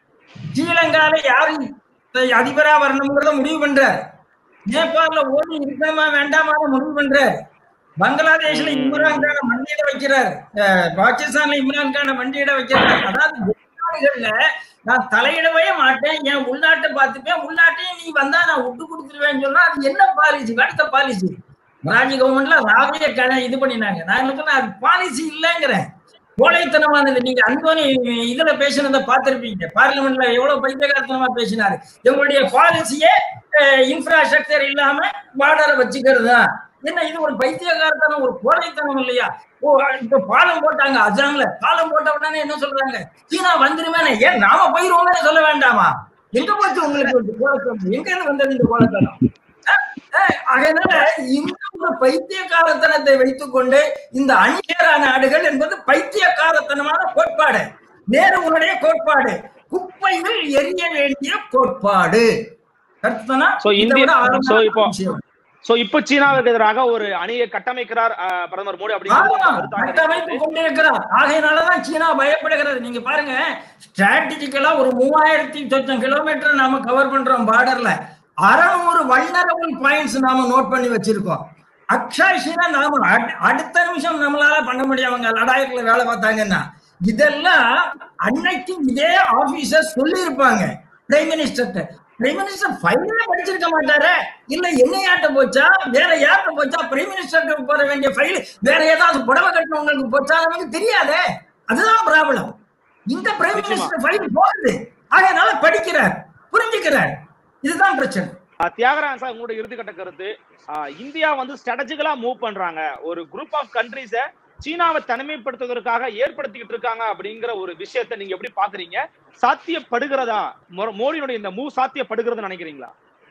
ஸ்ரீலங்கால யாரு அதிபரா வரணுங்கிறத முடிவு பண்றார் நேபாளல ஓடி இருக்கணுமா வேண்டாமான்னு முடிவு பண்றார் பங்களாதேஷ்ல இம்ரான் கான மண்டியிட வைக்கிறார் அஹ் பாகிஸ்தான்ல இம்ரான் கான மண்டியிட வைக்கிறார் அதாவது வெளிநாடுகள்ல நான் தலையிடவே மாட்டேன் என் உள்நாட்டை பார்த்துப்பேன் உள்நாட்டையும் நீ வந்தா நான் விட்டு கொடுத்துருவேன்னு சொன்னா அது என்ன பாலிசி அடுத்த பாலிசி ராஜி கவர்மெண்ட்ல ராவிய கண இது பண்ணினாங்க நான் எனக்கு அது பாலிசி இல்லைங்கிறேன் கோழைத்தனமானது நீங்க அந்தோனி இதுல பேசினதை பார்த்திருப்பீங்க பார்லிமெண்ட்ல எவ்வளவு பைத்தியகாரத்தனமா பேசினாரு எங்களுடைய பாலிசியே இன்ஃப்ராஸ்ட்ரக்சர் இல்லாம பார்டரை வச்சுக்கிறது தான் என்ன இது ஒரு பைத்தியகாரத்தனம் ஒரு கோழைத்தனம் இல்லையா ஓ இப்ப பாலம் போட்டாங்க அஜாங்ல பாலம் போட்ட உடனே என்ன சொல்றாங்க சீனா வந்துருமே ஏன் நாம போயிருவோமே சொல்ல வேண்டாமா எங்க போச்சு உங்களுக்கு இந்த கோலத்தனம் எங்க இருந்து வந்தது இந்த கோலத்தனம் அஹ், அஹ், அதனால இந்த ஒரு பைத்தியக்காரத்தனத்தை வைத்துக்கொண்டு இந்த அணிகேரா நாடுகள் என்பது பைத்தியக்காரத்தனமான கோட்பாடு நேருடைய கோட்பாடு குப்பையில் எரிய வேண்டிய கோட்பாடு கருத்துனா So, இதை இந்திய- விட ஆழமான so, இப்போ- விஷயம். சோ இப்ப சீனாவுக்கு எதிராக ஒரு அணியை கட்டமைக்கிறார் அஹ், பிரதமர் மோடி ஆமா, அப்படிங்கிறது கட்டமைப்பு கொண்டிருக்கிறார் ஆகையினாலதான் சீனா பயப்படுகிறது நீங்க பாருங்க ஸ்ட்ராட்டஜிக்கலா ஒரு மூவாயிரத்தி சொச்சம் கிலோமீட்டர் நாம கவர் பண்றோம் பார்டர்ல அறநூறு வல்னரபிள் பாயிண்ட்ஸ் நாம நோட் பண்ணி வச்சிருக்கோம் அக்ஷாஷினா நாம அடு- அடுத்த நிமிஷம் நம்மளால பண்ண முடியும் அவங்க லடாய்க்குல வேலை பார்த்தாங்கன்னா இதெல்லாம் அன்னைக்கு இதே ஆபீசர் சொல்லி இருப்பாங்க பிரைம் மினிஸ்டர்கிட்ட பிரைம் மினிஸ்டர் ஃபைனலா படிச்சிருக்க மாட்டாரே இல்ல என்னையாட்ட போச்சா வேற யார்கிட்ட போச்சா பிரைம் மினிஸ்டருக்கு போற வேண்டிய ஃபைல் வேற ஏதாவது புடவை கட்டினவங்களுக்கு போச்சா நமக்கு தெரியாதே அதுதான் ப்ராப்ளம் இந்த பிரைம் நிச்சயமா. மினிஸ்டர் ஃபைல் போகுது அதனால படிக்கிறார் புரிஞ்சுக்கிறார் இதுதான் பிரச்சனை அஹ், தியாகராஜன் சார் உங்களுடைய இறுதிக்கட்ட கருத்து அஹ், இந்தியா வந்து ஸ்ட்ராட்டஜிக்கலா மூவ் பண்றாங்க ஒரு குரூப் ஆஃப் கண்ட்ரிஸ சீனாவை தனிமைப்படுத்துவதற்காக ஏற்படுத்திக்கிட்டு இருக்காங்க அப்படிங்கிற ஒரு விஷயத்தை நீங்க எப்படி பாக்குறீங்க சாத்தியப்படுகிறதா மோ- மோடியினுடைய இந்த மூவ் சாத்தியப்படுகிறதுன்னு நினைக்கிறீங்களா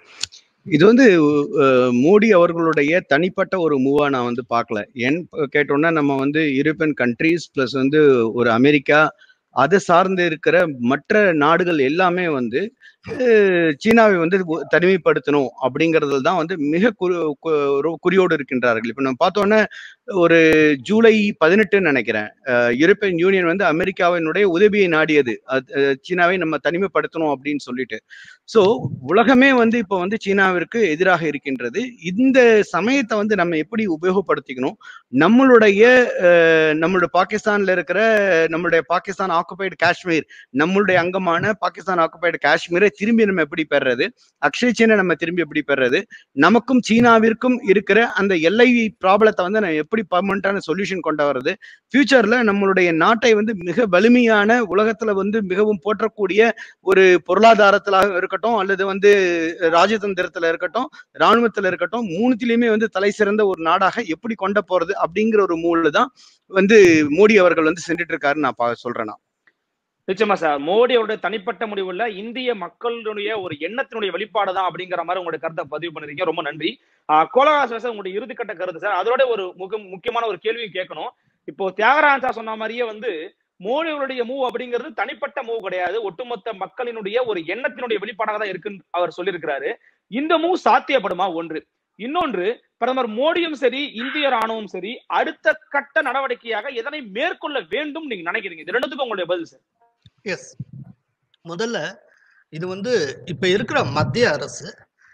இது வந்து அஹ், மோடி அவர்களுடைய தனிப்பட்ட ஒரு மூவா நான் வந்து பார்க்கல ஏன் கேட்டோம்னா நம்ம வந்து யூரோப்பியன் கண்ட்ரீஸ் பிளஸ் வந்து ஒரு அமெரிக்கா அதை சார்ந்து இருக்கிற மற்ற நாடுகள் எல்லாமே வந்து அஹ், சீனாவை வந்து ஒ- தனிமைப்படுத்தணும் அப்படிங்கறதுல தான் வந்து மிக குறி கு- ஒரு குறியோடு இருக்கின்றார்கள் இப்ப நம்ம பார்த்தோன்னே ஒரு ஜூலை பதினெட்டுன்னு நினைக்கிறேன் அஹ், யூரோப்பியன் யூனியன் வந்து அமெரிக்காவினுடைய உதவியை நாடியது அது, அஹ், சீனாவை நம்ம தனிமைப்படுத்தணும் அப்படின்னு சொல்லிட்டு சோ உலகமே வந்து இப்ப வந்து சீனாவிற்கு எதிராக இருக்கின்றது இந்த சமயத்தை வந்து நம்ம எப்படி உபயோகப்படுத்திக்கணும் நம்மளுடைய அஹ், நம்மளுடைய பாகிஸ்தான்ல இருக்கிற நம்மளுடைய பாகிஸ்தான் ஆக்குபைடு காஷ்மீர் நம்மளுடைய அங்கமான பாகிஸ்தான் ஆக்குபைடு காஷ்மீரை திரும்பி நம்ம எப்படி பெறுறது அக்ஷய் சீனை நம்ம திரும்பி எப்படி பெறுறது நமக்கும் சீனாவிற்கும் இருக்கிற அந்த எல்லை ப்ராப்ளத்தை வந்து நம்ம எப்படி பர்மனண்டான சொல்யூஷன் கொண்டு வர்றது ஃபியூச்சர்ல நம்மளுடைய நாட்டை வந்து மிக வலிமையான உலகத்துல வந்து மிகவும் போற்றக்கூடிய ஒரு பொருளாதாரத்திலாக இருக்கட்டும் அல்லது வந்து ராஜதந்திரத்துல இருக்கட்டும் ராணுவத்துல இருக்கட்டும் மூணுத்திலயுமே வந்து தலை சிறந்த ஒரு நாடாக எப்படி கொண்டு போறது அப்படிங்கிற ஒரு மூல தான் வந்து மோடி அவர்கள் வந்து சென்றுட்டு இருக்காருன்னு நான் பா- சொல்றேன் நான். நிச்சயமா சார் மோடி அவருடைய தனிப்பட்ட முடிவுல இந்திய மக்களுடைய ஒரு எண்ணத்தினுடைய வெளிப்பாடு தான் அப்படிங்கிற மாதிரி உங்களுடைய கருத்தை பதிவு பண்ணிருக்கீங்க ரொம்ப நன்றி கோலகாச சார் உங்களுடைய இறுதிக்கட்ட கருத்து சார் அதோட ஒரு முக முக்கியமான ஒரு கேள்வியும் கேட்கணும் இப்போ தியாகராஜன் சார் சொன்ன மாதிரியே வந்து மோடி அவருடைய மூவ் அப்படிங்கிறது தனிப்பட்ட மூவ் கிடையாது ஒட்டுமொத்த மக்களினுடைய ஒரு எண்ணத்தினுடைய வெளிப்பாடாக தான் இருக்குன்னு அவர் சொல்லியிருக்கிறாரு இந்த மூவ் சாத்தியப்படுமா ஒன்று இன்னொன்று பிரதமர் மோடியும் சரி இந்திய ராணுவம் சரி அடுத்த கட்ட நடவடிக்கையாக எதனை மேற்கொள்ள வேண்டும் நீங்க நினைக்கிறீங்க இது ரெண்டுத்துக்கும் உங்களுடைய பதில் சார் எஸ் முதல்ல இது வந்து இப்ப இருக்கிற மத்திய அரசு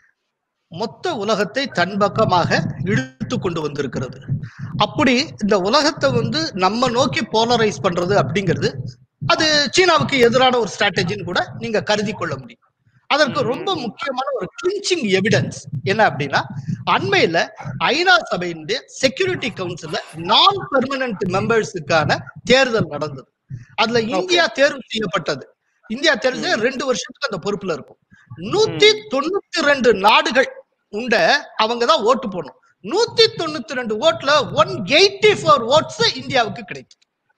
மொத்த உலகத்தை தன் பக்கமாக இழுத்து கொண்டு வந்திருக்கிறது அப்படி இந்த உலகத்தை வந்து நம்ம நோக்கி போலரைஸ் பண்றது அப்படிங்கிறது அது சீனாவுக்கு எதிரான ஒரு ஸ்ட்ராட்டஜின்னு கூட நீங்க கருதி கொள்ள முடியும் அதற்கு ரொம்ப முக்கியமான ஒரு கிளிஞ்சிங் எவிடன்ஸ் என்ன அப்படின்னா அண்மையில ஐநா சபையினுடைய செக்யூரிட்டி கவுன்சில்ல நான் பெர்மனன்ட் மெம்பர்ஸுக்கான தேர்தல் நடந்தது அதுல இந்தியா தேர்வு செய்யப்பட்டது இந்தியா தேர்வு செய்ய ரெண்டு வருஷத்துக்கு அந்த பொறுப்புல இருக்கும் நூத்தி தொண்ணூத்தி ரெண்டு நாடுகள் உண்ட அவங்க தான் ஓட்டு போடணும் நூத்தி தொண்ணூத்தி ரெண்டு ஓட்டுல ஒன் எயிட்டி ஃபோர் ஓட்ஸ் இந்தியாவுக்கு கிடைக்கும்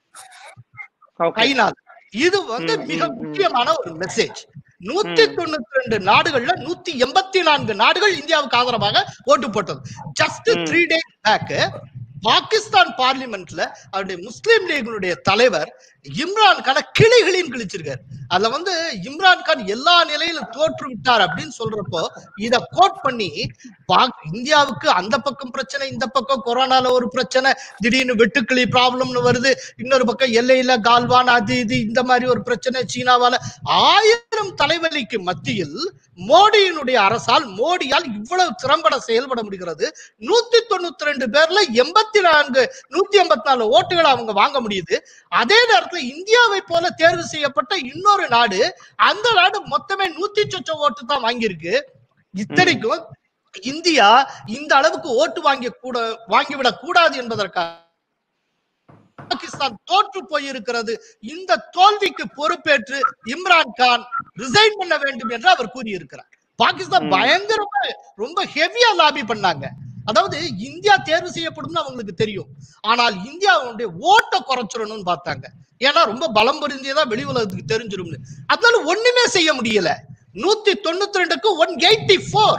Okay. ஐநாள் இது வந்து ம், மிக ம், ம். முக்கியமான ஒரு மெசேஜ் நூத்தி தொண்ணூத்தி ரெண்டு நாடுகள்ல நூத்தி எண்பத்தி நான்கு நாடுகள் இந்தியாவுக்கு ஆதரவாக ஓட்டு போட்டது ஜஸ்ட் ம். த்ரீ டேஸ் பேக் பாகிஸ்தான் பார்லிமெண்ட்ல அவருடைய முஸ்லீம் லீகினுடைய தலைவர் இம்ரான் கான கிளிகளின் கிழிச்சிருக்காரு அதுல வந்து இம்ரான் கான் எல்லா நிலையிலும் தோற்று விட்டார் அப்படின்னு சொல்றப்போ இத கோட் பண்ணி பாக்- இந்தியாவுக்கு அந்த பக்கம் பிரச்சனை இந்த பக்கம் கொரோனால ஒரு பிரச்சனை திடீர்னு வெட்டுக்கிளி ப்ராப்ளம்னு வருது இன்னொரு பக்கம் எல்லையில கால்வான் அது இது இந்த மாதிரி ஒரு பிரச்சனை சீனாவால ஆயிரம் தலைவலிக்கு மத்தியில் மோடியினுடைய அரசால் மோடியால் இவ்வளவு திறம்பட செயல்பட முடிகிறது நூத்தி தொண்ணூத்தி ரெண்டு பேர்ல எண்பத்தி நான்கு நூத்தி எண்பத்தி நாலு ஓட்டுகளை அவங்க வாங்க முடியுது அதே நேரத்துல இந்தியாவை போல தேர்வு செய்யப்பட்ட இன்னொரு நாடு அந்த நாடு மொத்தமே நூத்தி சொச்ச ஓட்டு தான் வாங்கியிருக்கு இத்தனைக்கும் இந்தியா இந்த அளவுக்கு ஓட்டு வாங்கி கூட வாங்கிவிடக் கூடாது என்பதற்காக பாகிஸ்தான் தோற்று போயிருக்கிறது இந்த தோல்விக்கு பொறுப்பேற்று இம்ரான் கான் ரிசைன் பண்ண வேண்டும் என்று அவர் கூறியிருக்கிறார் பாகிஸ்தான் ம். பயங்கரமா ரொம்ப ஹெவியா லாபி பண்ணாங்க அதாவது இந்தியா தேர்வு செய்யப்படும்னு அவங்களுக்கு தெரியும் ஆனால் இந்தியாவுடைய ஓட்டை குறைச்சிடணும்னு பார்த்தாங்க ஏன்னா ரொம்ப பலம் பொருந்தியதா வெளி உலகத்துக்கு தெரிஞ்சிரும்னு அதனால ஒண்ணுமே செய்ய முடியல நூத்தி தொண்ணூத்தி ரெண்டுக்கு ஒன் எயிட்டி ஃபோர்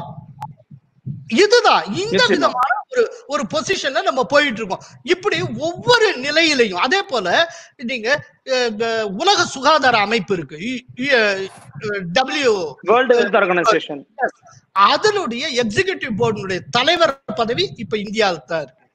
இதுதான் இந்த நிச்சயமா. விதமான ஒரு ஒரு பொசிஷன்ல நம்ம போயிட்டு இருக்கோம் இப்படி ஒவ்வொரு நிலையிலையும் அதே போல நீங்க அஹ், அஹ், உலக சுகாதார அமைப்பு இருக்கு டபிள்யூ வேர்ல்டு ஹெல்த் ஆர்கனைசேஷன் அதனுடைய எக்ஸிகியூட்டிவ் போர்டுடைய தலைவர் பதவி இப்ப இந்தியாவுக்கு தான் இருக்கு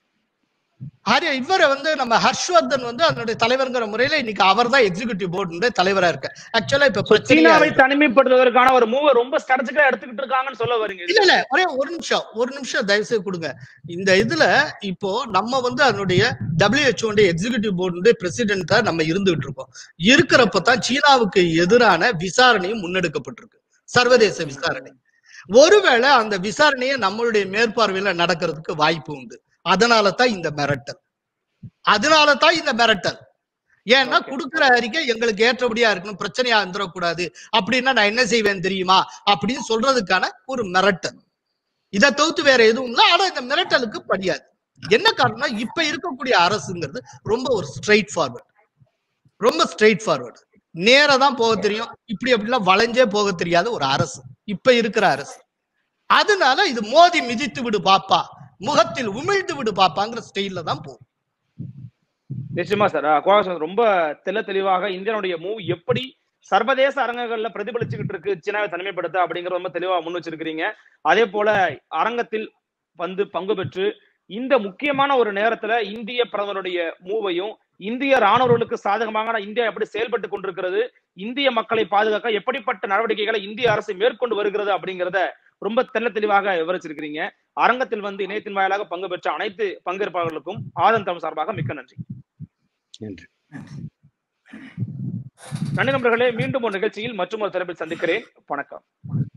ஆரிய இவரை வந்து நம்ம ஹர்ஷ்வர்தன் வந்து அதனுடைய தலைவர்ங்கிற முறையில இன்னைக்கு அவர் தான் எக்ஸிகியூட்டிவ் போர்டுடைய தலைவரா இருக்கு ஆக்சுவலா இப்ப பிரச்சனையா சீனாவை இருக்கு. தனிமைப்படுத்துவதற்கான ஒரு மூவ ரொம்ப ஸ்ட்ராட்டஜிக்கா எடுத்துக்கிட்டு இருக்காங்கன்னு சொல்ல வரீங்க இல்ல இல்ல ஒரே ஒரு நிமிஷம் ஒரு நிமிஷம் தயவு செய்து கொடுங்க இந்த இதுல இப்போ நம்ம வந்து அதனுடைய WHO எக்ஸிகியூட்டிவ் போர்டுடைய பிரசிடென்டா நம்ம இருந்துகிட்டு இருக்கோம் இருக்கிறப்ப தான் சீனாவுக்கு எதிரான விசாரணையும் முன்னெடுக்கப்பட்டிருக்கு சர்வதேச விசாரணை ஒருவேளை அந்த விசாரணையை நம்மளுடைய மேற்பார்வையில நடக்கிறதுக்கு வாய்ப்பு உண்டு அதனால தான் இந்த மிரட்டல் அதனால தான் இந்த மிரட்டல் ஏன்னா Okay. குடுக்கிற அறிக்கை எங்களுக்கு ஏற்றபடியா இருக்கணும் பிரச்சனையா இருந்துடக்கூடாது அப்படின்னா நான் என்ன செய்வேன் தெரியுமா அப்படின்னு சொல்றதுக்கான ஒரு மிரட்டல் இதை தவிர்த்து வேற எதுவும் இல்லை ஆனா இந்த மிரட்டலுக்கு படியாது என்ன காரணம் இப்ப இருக்கக்கூடிய அரசுங்கிறது ரொம்ப ஒரு ஸ்ட்ரெயிட் ஃபார்வர்ட் ரொம்ப ஸ்ட்ரெயிட் ஃபார்வர்டு நேரா தான் போக தெரியும் இப்படி அப்படிலாம் வளைஞ்சே போக தெரியாத ஒரு அரசு இப்ப இருக்கிற அரசு அதனால இது மோதி மிதித்து விடு பாப்பா முகத்தில் உமிழ்ந்து விடு பாப்பாங்கிற ஸ்டைல்ல தான் போகும் நிச்சயமா சார் கோவாசன் ரொம்ப தெள்ள தெளிவாக இந்தியனுடைய மூவ் எப்படி சர்வதேச அரங்கங்கள்ல பிரதிபலிச்சுக்கிட்டு இருக்கு சீனாவை தனிமைப்படுத்த அப்படிங்கறது ரொம்ப தெளிவா முன் வச்சிருக்கிறீங்க அதே போல அரங்கத்தில் வந்து பங்கு பெற்று இந்த முக்கியமான ஒரு நேரத்துல இந்திய பிரதமருடைய மூவையும் இந்திய ராணுவர்களுக்கு சாதகமாக இந்தியா எப்படி செயல்பட்டு கொண்டிருக்கிறது இந்திய மக்களை பாதுகாக்க எப்படிப்பட்ட நடவடிக்கைகளை இந்திய அரசு மேற்கொண்டு வருகிறது அப்படிங்கறத ரொம்ப தெள்ள தெளிவாக விவரிச்சிருக்கிறீங்க அரங்கத்தில் வந்து இணையத்தின் வாயிலாக பங்கு பெற்ற அனைத்து பங்கேற்பாளர்களுக்கும் ஆதன் தமிழ் சார்பாக மிக்க நன்றி நன்றி நன்றி நண்பர்களே மீண்டும் ஒரு நிகழ்ச்சியில் மற்றும் ஒரு தலைப்பில் சந்திக்கிறேன் வணக்கம்